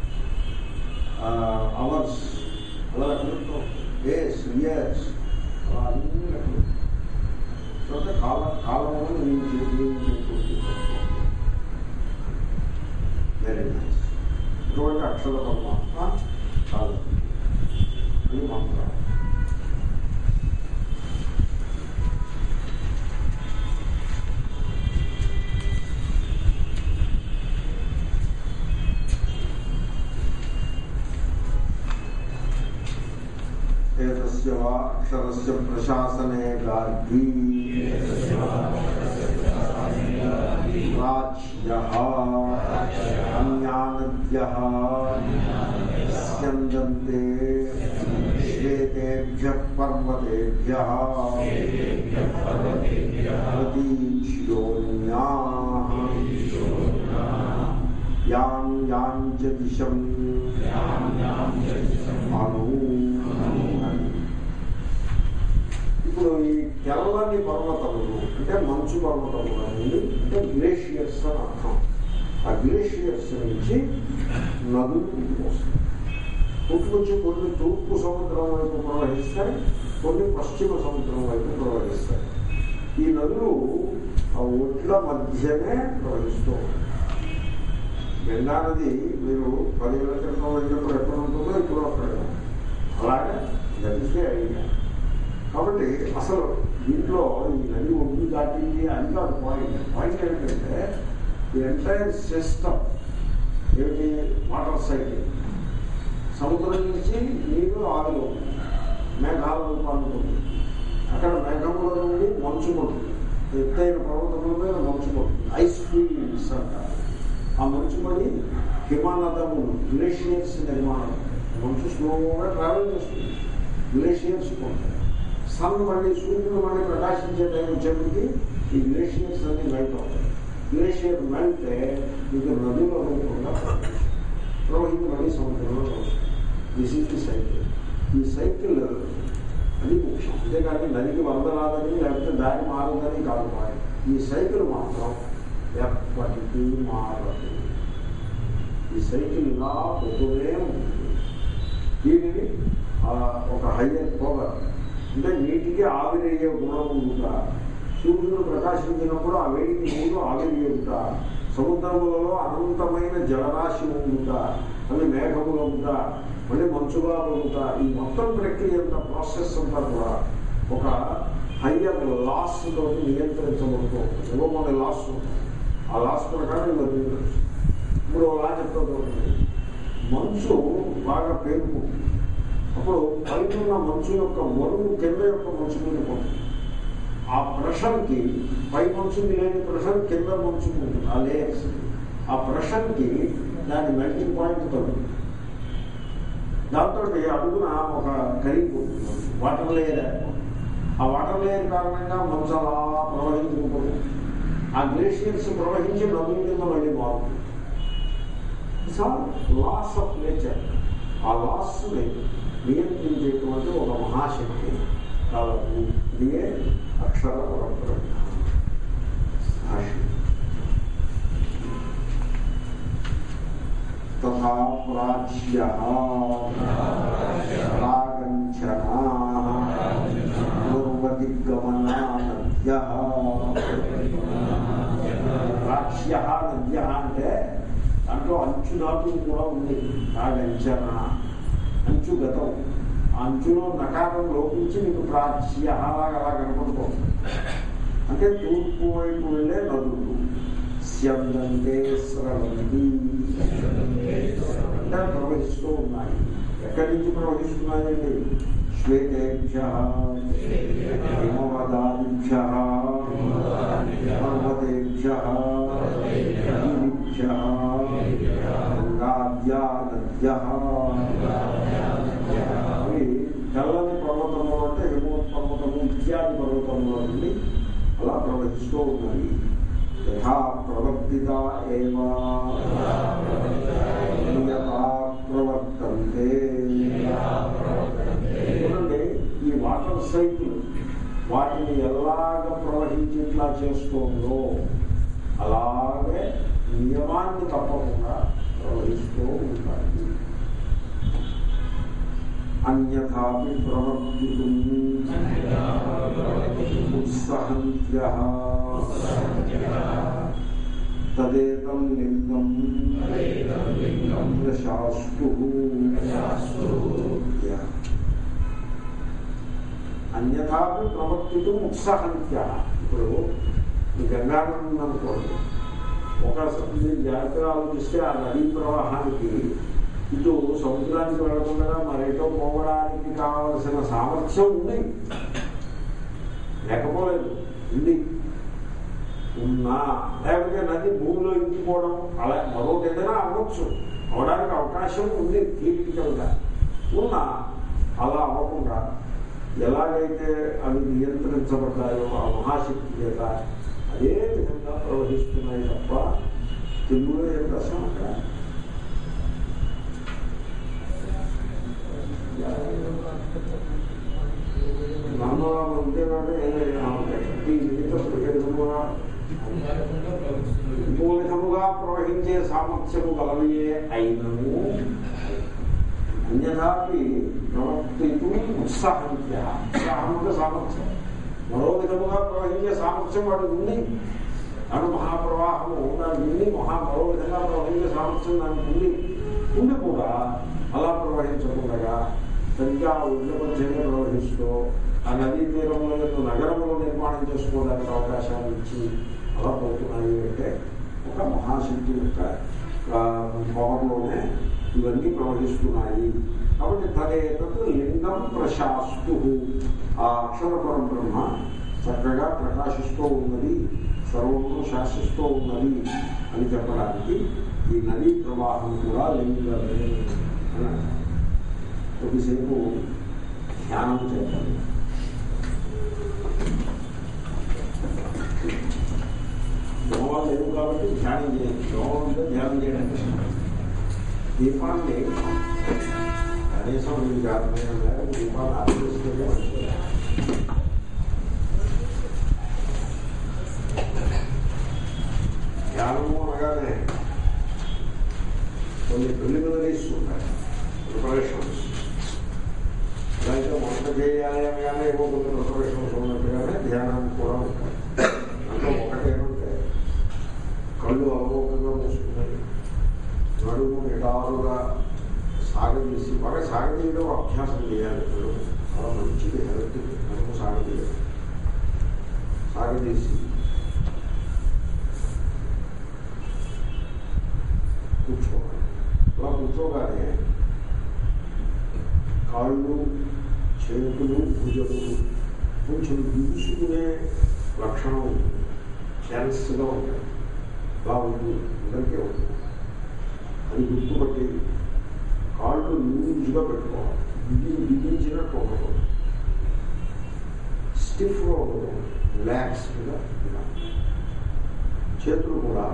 అవర్స్ అలా లెక్క పెడుతూ డేస్ ఇయర్స్ అలా అన్ని లెక్క పెడుతూ అంటే కాల కాలంలో నియమించేటువంటి వెరీ నైస్ ఇటువంటి అక్షర పరమాత్మ కాదు అని మంత్రం ఏతస్య వా అక్షరస్య ప్రశాసనే గార్గీ రాజ్యః అన్యానద్యః స్యందంతే శ్వేతేభ్యః పర్వతేభ్యः ప్రతీక్ష్యోన్యాః యాం యాం చ దిశం అను ఇప్పుడు ఈ తెల్లని పర్వతములు అంటే మంచు పర్వతములు అనేది అంటే గ్లేషియర్స్ అని అర్థం ఆ గ్లేషియర్స్ నుంచి నదులు పుట్టుకొస్తాయి పుట్టుకొచ్చి కొన్ని తూర్పు సముద్రం వైపు ప్రవహిస్తాయి కొన్ని పశ్చిమ సముద్రం వైపు ప్రవహిస్తాయి ఈ నదులు ఆ ఒడ్ల మధ్యనే ప్రవహిస్తూ ఉంటాయి గంగా నది మీరు పదివేల క్రితం వెళ్ళినప్పుడు ఎక్కడ ఉంటుందో ఇప్పుడు అక్కడ అలాగే నదికే ఐడియా కాబట్టి అసలు దీంట్లో ఈ నది ఒడ్డు దాటింది అది కాదు పాయింట్ పాయింట్ ఏంటంటే ఈ ఎంటైర్ సిస్టమ్ ఏమిటి వాటర్ సైకిల్ సముద్రం నుంచి నీరు ఆవిలో మేఘాల రూపాన్ని అక్కడ మేఘముల నుండి మంచు పడుతుంది ఎత్తైన పర్వతముల మీద మంచు పడుతుంది ఐస్ ఫీల్డ్స్ అంటారు ఆ మంచు పడి హిమానదములు గ్లేషియర్స్ నిర్మాణం మంచు స్లోగా ట్రావెల్ చేస్తుంది గ్లేషియర్స్ పోతాయి సన్ మళ్ళీ సూర్యుడు మళ్ళీ ప్రకాశించే టైం వచ్చేప్పటికి ఈ గ్లేషియర్స్ అన్ని మెల్ట్ అవుతాయి గ్లేషియర్ మెల్టే మీకు నదుల రూపంగా ప్రవహించి మళ్ళీ సముద్రంలో కలుస్తుంది దిస్ ఈజ్ ది సైకిల్ ఈ సైకిల్ అది ముఖ్యం అంతేకాని నదికి వరద రాదని లేకపోతే దారి మారదని కాదు పాయింట్ ఈ సైకిల్ మాత్రం ఎప్పటికీ మారదు ఈ సైకిల్ ఇలా పోతూనే ఉంటుంది దీనిని ఆ, ఒక హయ్యర్ పవర్ అంటే నీటికి ఆవిరయ్యే గుణం ఉందా సూర్యుడు ప్రకాశించినప్పుడు ఆ వేడికి ముందు ఆవిరియుట సముద్రములలో అనంతమైన జలరాశి ఉందా అవి మేఘములు ఉందా మళ్ళీ మంచుగా ఉందా ఈ మొత్తం ప్రక్రియ అంతా ప్రాసెస్ అంతా కూడా ఒక హయ్యర్ లాస్ తోటి నియంత్రించబడుతూ ఉంటుంది ఏవో మన లాస్ ఉంటాయి ఆ లాస్ ప్రకారం ఇవన్నీ నడుస్తాయి. ఇప్పుడు అలా చెప్తూ మంచు బాగా పేరుకుంటుంది అప్పుడు పైన ఉన్న మంచు యొక్క మరుగు కింద యొక్క మంచు మీద పడుతుంది ఆ ప్రెషర్కి పై మంచుకి లేని ప్రెషర్ కింద మంచు ఉంటుంది ఆ లేయర్స్ ఆ ప్రెషర్కి దాని మెల్టింగ్ పాయింట్ తగ్గుతుంది దాంతో అడుగున ఒక కరిగి వాటర్ లేయర్ ఏర్పడుతుంది. ఆ వాటర్ లేయర్ కారణంగా మంచు అలా ప్రవహించుకుంటుంది ఆ గ్లేషియర్స్ ప్రవహించి నదుల కింద మళ్ళీ మారుతుంది లాస్ ఆఫ్ నేచర్ ఆ లాస్ని నియంత్రించేటువంటి ఒక మహాశక్తి కాలము ఇదే అక్షర పరంపర భాష్యం. తథా ప్రాచ్య రాగంచనా పూర్వదిగ్గమనానద్య ప్రాచ్య నద్య అంటే దాంట్లో అంచు నాటు కూడా ఉంది రాగంచన అంచు గతం ఆ అంచులో నకారం లోపించి మీకు ప్రాచ్య అలాగా అలా కనపడుతుంది అంటే తూర్పు వైపు వెళ్ళే నదులు స్యందంతే స్రవంతి అంటే ప్రవహిస్తూ ఉన్నాయి ఎక్కడి నుంచి ప్రవహిస్తున్నాయండి శ్వేతేభ్య హిమవదాదిభ్య పర్వతేభ్య గిరిభ్య గంగాద్యా నద్య అవి తెల్లని పర్వతములు అంటే హిమవత్ పర్వతము ఇత్యాది పర్వతముల నుండి అలా ప్రవహిస్తూ ఉన్నాయి యథా ప్రవర్తిత ఏవా యథా ప్రవర్తంతే చూడండి ఈ వాటర్ సైకిల్ వాటిని ఎలాగ ప్రవహించేట్లా చేస్తుందో అలాగే నియమాన్ని తప్పకుండా ప్రవహిస్తూ ఉంటాయి అన్యథాపి ప్రవర్తితుం ఉత్సహంత్య తదేతం లింగం శాస్తు అన్యథాపి ప్రవర్తితం ఉత్సాహంత్య ఇప్పుడు ఈ గంగానది అనుకోండి ఒక మీరు జాగ్రత్తగా ఆలోచిస్తే ఆ నదీ ప్రవాహానికి ఇటు సముద్రానికి వెళ్లకుండా మరేటో పోవడానికి కావలసిన సామర్థ్యం ఉంది లేకపోలేదు ఉంది ఉన్నా లేకపోతే నది భూమిలో ఇంకిపోవడం అలా మరొకటి ఏదైనా అవ్వచ్చు అవడానికి అవకాశం ఉంది థియరిటికల్గా ఉన్నా అలా అవ్వకుండా ఎలాగైతే అవి నియంత్రించబడ్డాయో ఆ మహాశక్తి చేత అదే విధంగా ప్రవహిస్తున్నాయి తప్ప తెలుగులో ఏం రసం అక్కడ నాన్న ఉంటేనాడే ఈ మిగతా ప్రయోజనముగా ఇంకో విధముగా ప్రవహించే సామర్థ్యము గలవయే అయినను అన్యథాపి ప్రవర్తితూ ఉత్సాహంత్య ఉత్సాహముగా సామర్థ్యం మరో విధముగా ప్రవహించే సామర్థ్యం వాడికి ఉంది అను మహాప్రవాహము దానికి ఉంది మహా మరో విధంగా ప్రవహించే సామర్థ్యం దానికి ఉంది ఉండి కూడా అలా ప్రవహించకుండా సరిగ్గా ఉద్య మధ్యంగా ప్రవహిస్తూ ఆ నదీ తీరంలో యొక్క నగరంలో నిర్మాణం చేసుకోవడానికి అవకాశాలు ఇచ్చి అలా పోతున్నాయి అంటే ఒక మహాశక్తి యొక్క పవర్లోనే ఇవన్నీ ప్రవహిస్తున్నాయి కాబట్టి తదేతత్ లింగం ప్రశాస్తు ఆ అక్షర పరబ్రహ్మ చక్కగా ప్రకాశిస్తూ ఉన్నది సర్వము శాసిస్తూ ఉన్నది అని చెప్పడానికి ఈ నదీ ప్రవాహం కూడా లింగమే అని కొద్దిసేపు ధ్యానం చేయాలి దోమలు లేవు కాబట్టి ధ్యానం చేయాలి దోమలు ఉంటే ధ్యానం చేయడానికి దీపాన్ని కనీసం మీ జాతమైన మేరకు దీపాన్ని ఆలోచిస్తుంటే ధ్యానము అనగానే కొన్ని ప్రిలిమినరీస్ ఉంటాయి ప్రిపరేషన్స్ అలాగే వంట చేయాలి అనగానే ఏవో కొన్ని ప్రిపరేషన్స్ ఉన్నట్టుగానే ధ్యానం కూడా ఉంటాయి అందులో ఒకటేమంటే కళ్ళు అవలోకంగా మూసుకున్నాయి నడుము నిటారుగా సాగదీసి బాగా సాగదీయడం అభ్యాసం చేయాలి నడుము చాలా మంచిది హెల్త్ నడుము సాగదీయడం సాగదీసి కూర్చోవాలి అలా కూర్చోగానే కాళ్ళు చేతులు భుజములు కొంచెం దూసుకునే లక్షణం ఛాన్స్గా ఉంటాయి బాగుంది అందరికీ ఉంటుంది అది గుర్తుపట్టి కాళ్ళు లూజ్గా పెట్టుకోవాలి బిగి బిగించినట్టు ఉండకూడదు స్టిఫ్గా ఉండకూడదు రిలాక్స్డ్గా ఉండాలి చేతులు కూడా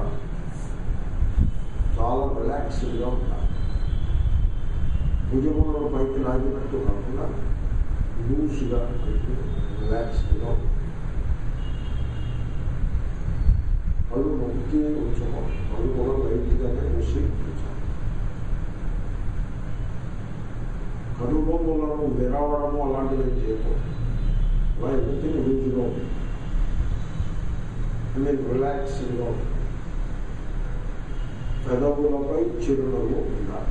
చాలా రిలాక్స్డ్గా ఉండాలి భుజములను పైకి లాగినట్టు కాకుండా లూజ్గా పెట్టి రిలాక్స్డ్గా ఉండాలి కళ్ళు నొక్కి ఉంచుకోవాలి కళ్ళు కూడా బయటిగానే మూసి ఉంచాలి కనుబొమ్మలను విరవడము అలాంటివి ఏం చేయకూడదు అలా ఎదుటి లూజ్గా ఉంది మీరు రిలాక్స్డ్గా ఉంది పెదవులపై చిరునవ్వు ఉండాలి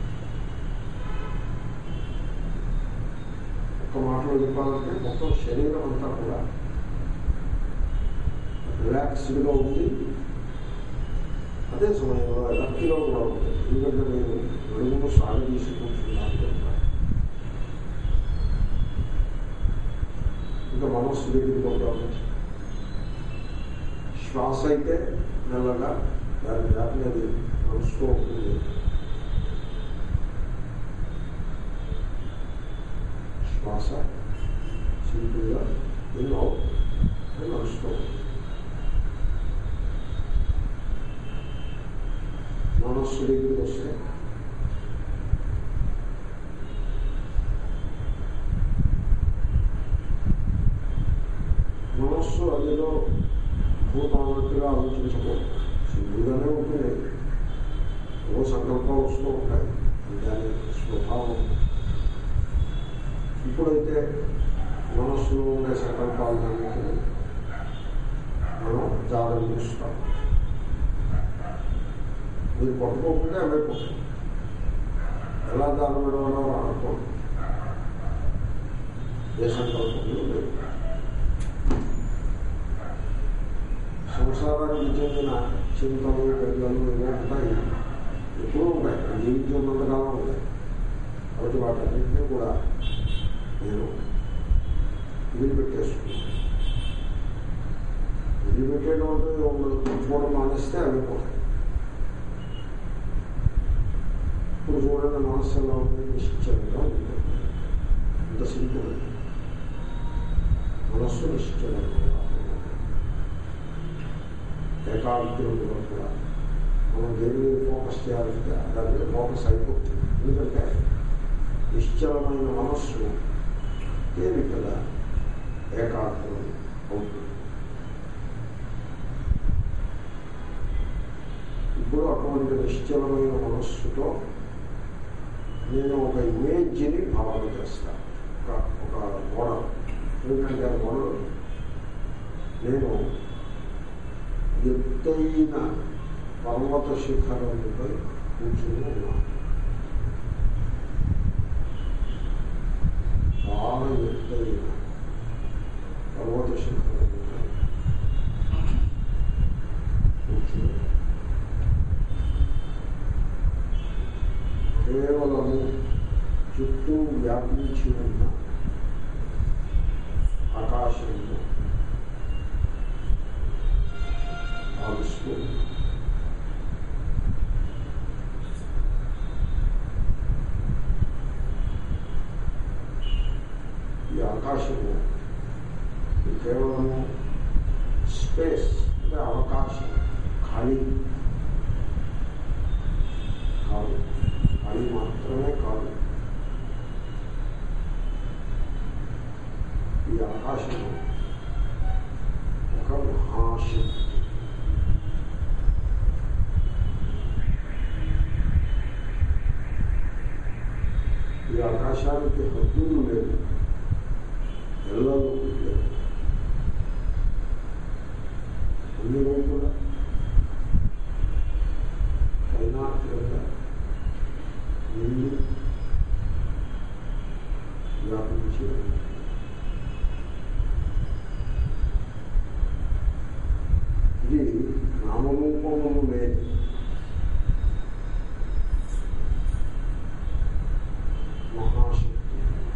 ఒక్క మాటలో చెప్పాలంటే మొత్తం శరీరం అంతా కూడా రిలాక్స్డ్గా ఉంది అదే సమయంలో ఎలక్ట్గా కూడా ఉంది ఎందుకంటే నేను నడుమును సాగదీసి కూర్చున్నాను కనుక. ఇంకా మనస్సు దగ్గరికి ఉంటాము శ్వాస అయితే మెల్లగా దాని దాటిని అది నడుస్తూ ఉంటుంది శ్వాస సింపుల్గా ఎన్నో నడుస్తూ ఉంటుంది మనస్సు దగ్గరికి వస్తే మనస్సు అదిలో భూతాన్నట్టుగా ఆలోచించకూడదు సింపుల్గానే ఉంటుంది ఏవో సంకల్పాలు వస్తూ ఉంటాయి దాని స్వభావం ఇప్పుడైతే మనస్సులో ఉండే సంకల్పాలన్నింటినీ మనం జాగ్రత్త మీరు పట్టుకోకుండా ఏమైపోతుంది ఎలా దానం విడవడం అనుకోండి ఏ సంకల్పంలో లేదు సంసారానికి చెందిన చింతలు పెద్దలు ఇవో ఉంటాయి ఎప్పుడూ ఉంటాయి జీవితం ఉన్నంతకాలం ఉంటాయి కాబట్టి వాటన్నింటినీ కూడా నేను వదిలిపెట్టేసుకున్నాను వదిలిపెట్టేయడం అంటే ఉండదు కూర్చోవడం మానేస్తే అవి పోతాయి ఇప్పుడు చూడండి మనస్సులో ఉంది నిశ్చలంగా ఉంది అంత సింపుల్ మనస్సు నిశ్చలంగా ఏకాగ్రంగా కూడా మనం దేని మీద ఫోకస్ చేయాలంటే దాని మీద ఫోకస్ అయిపోతుంది ఎందుకంటే నిశ్చలమైన మనస్సు తేలికగా ఏకాగ్రం అవుతుంది ఇప్పుడు అటువంటి నిశ్చలమైన మనస్సుతో నేను ఒక ఇమేజ్ని భావన చేస్తాను ఒక ఒక మోడల్ ఎందుకంటే ఆ మోడల్ నేను ఎత్తైన పర్వత శిఖరాలపై కూర్చుని ఉన్నాను చాలా ఎత్తైన పర్వత శిఖరాలపై కూర్చుని కేవలము చుట్టూ వ్యాపించి ఉన్న ఆకాశంలో భావిస్తూ ఈ ఆకాశము ఇది కేవలము స్పేస్ అంటే అవకాశం ఖాళీ కాదు ఖాళీ మాత్రమే కాదు ఈ ఆకాశము ఒక మహాశక్తి ఈ ఆకాశానికి హద్దులు లేవు ఎల్లలు లేవు అన్ని వైపులా చైనా క్రింద నీళ్ళు వ్యాపించి ఉంది. ఇది నామరూపములు లేదు మహాశక్తి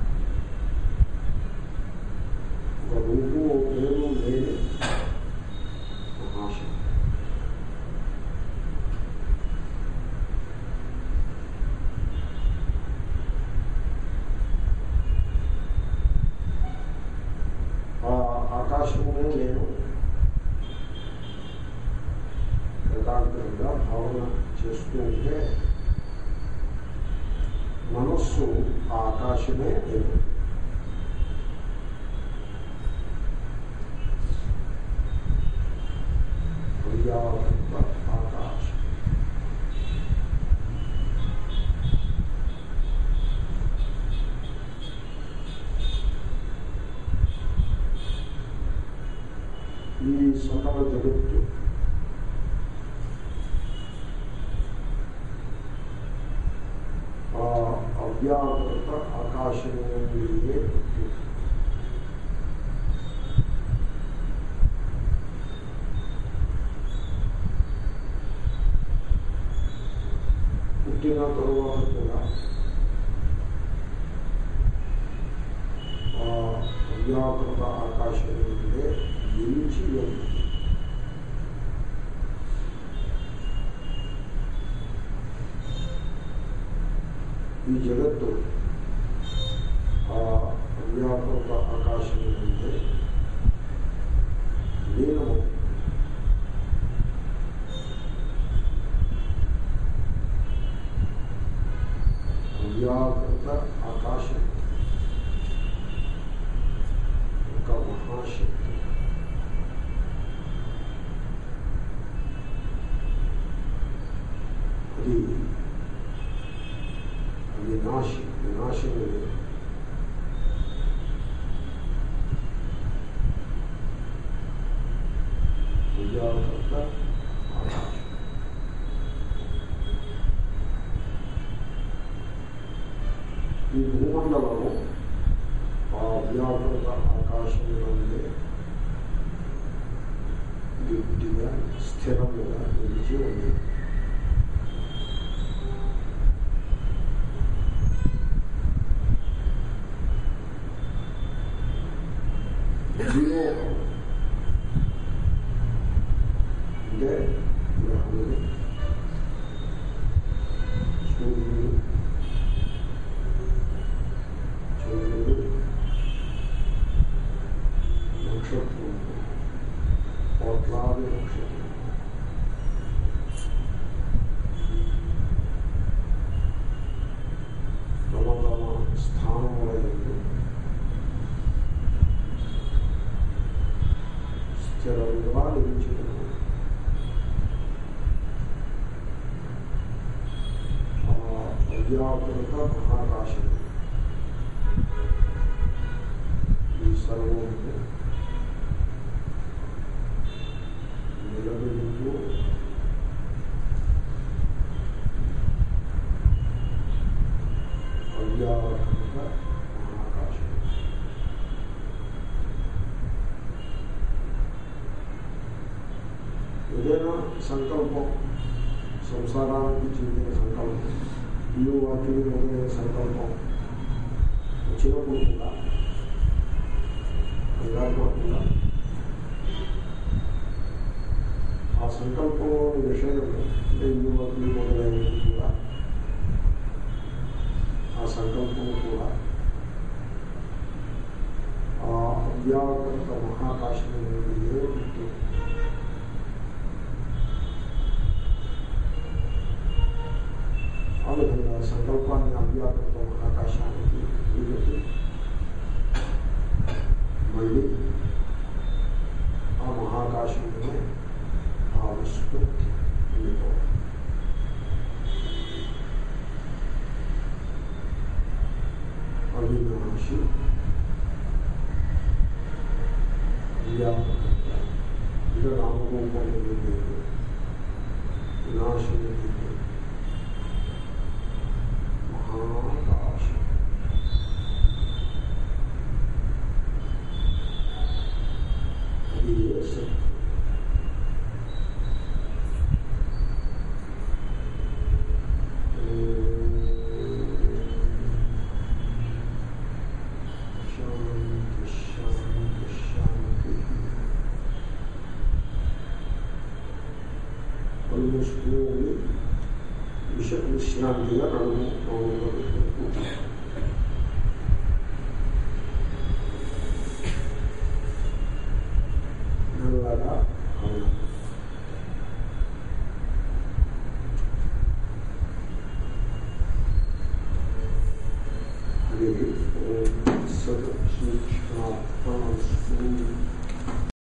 ఒక రూపు ఓ పేరు లేని మహాశక్తి ఆ ఆకాశమునే నేను ఏకాగ్రంగా భావన చేస్తూ ఉంటే మనస్సు ఆ ఆకాశమే నేను పర్యావరణ ఆకాశం ఈ సకల జగత్తు ఆ అవ్యాకృత ఆకాశం నుండియే పుట్టింది. పుట్టిన తరువాత కూడా ఆ అవ్యాకృత ఆకాశం నుండే నిలిచి ఉంది ఈ జగత్తు ఆ అవ్యాకృత ఆకాశం నుండే లీనము అవ్యాకృత ఆకాశం ఒక మహాశక్తి అది వినాశి వినాశం లేదు అవ్యాకృత ఆకాశం అవ్యాకృత ఆకాశంలో ఉండే గట్టిగా స్థిరముగా నిలిచి ఉంది జీవోహం అంటే గ్రహములు సూర్యుడు చంద్రుడు నక్షత్రములు కోట్లాది నక్షత్రం తమ తమ స్థానములందు స్థిరంగా నిలిచినారు ఆ అవ్యాకృత మహాకాశం ఈ సర్వము నిలబెడుతూ అవ్యాకృత మహాకాశం ఏదైనా సంకల్పం సంసారానికి చెందిన సంకల్పం ఇల్లు వాటిని మొదలైన సంకల్పం వచ్చినప్పుడు కూడా కంగారుపడకుండా ఆ సంకల్పంలోని విషయం అంటే ఇల్లు వాటిని మొదలైనవి కూడా ఆ సంకల్పం కూడా ఆ అవ్యాకృత మహాకాశం నుండి ఉంటుంది ఆ విధంగా సంకల్పాన్ని అవ్యాకృత మహాకాశానికి వీలుకి మళ్ళీ ఆ మహాకాశంలోనే భావిస్తూ ఉండిపోవాలి అవినాశి అవ్యాకృత అంటే రామరూపం లేదు వినాశం లేదు మహాకాశం అది ఏ సత్యం శాంతి శాంతి శాంతి కళ్ళు మూసుకుని విష విశ్రాంతిగా నడుము మౌనంగా పెట్టుకుంటాం మెల్లగా అవును అది ఓం సత్ శ్రీ కృష్ణ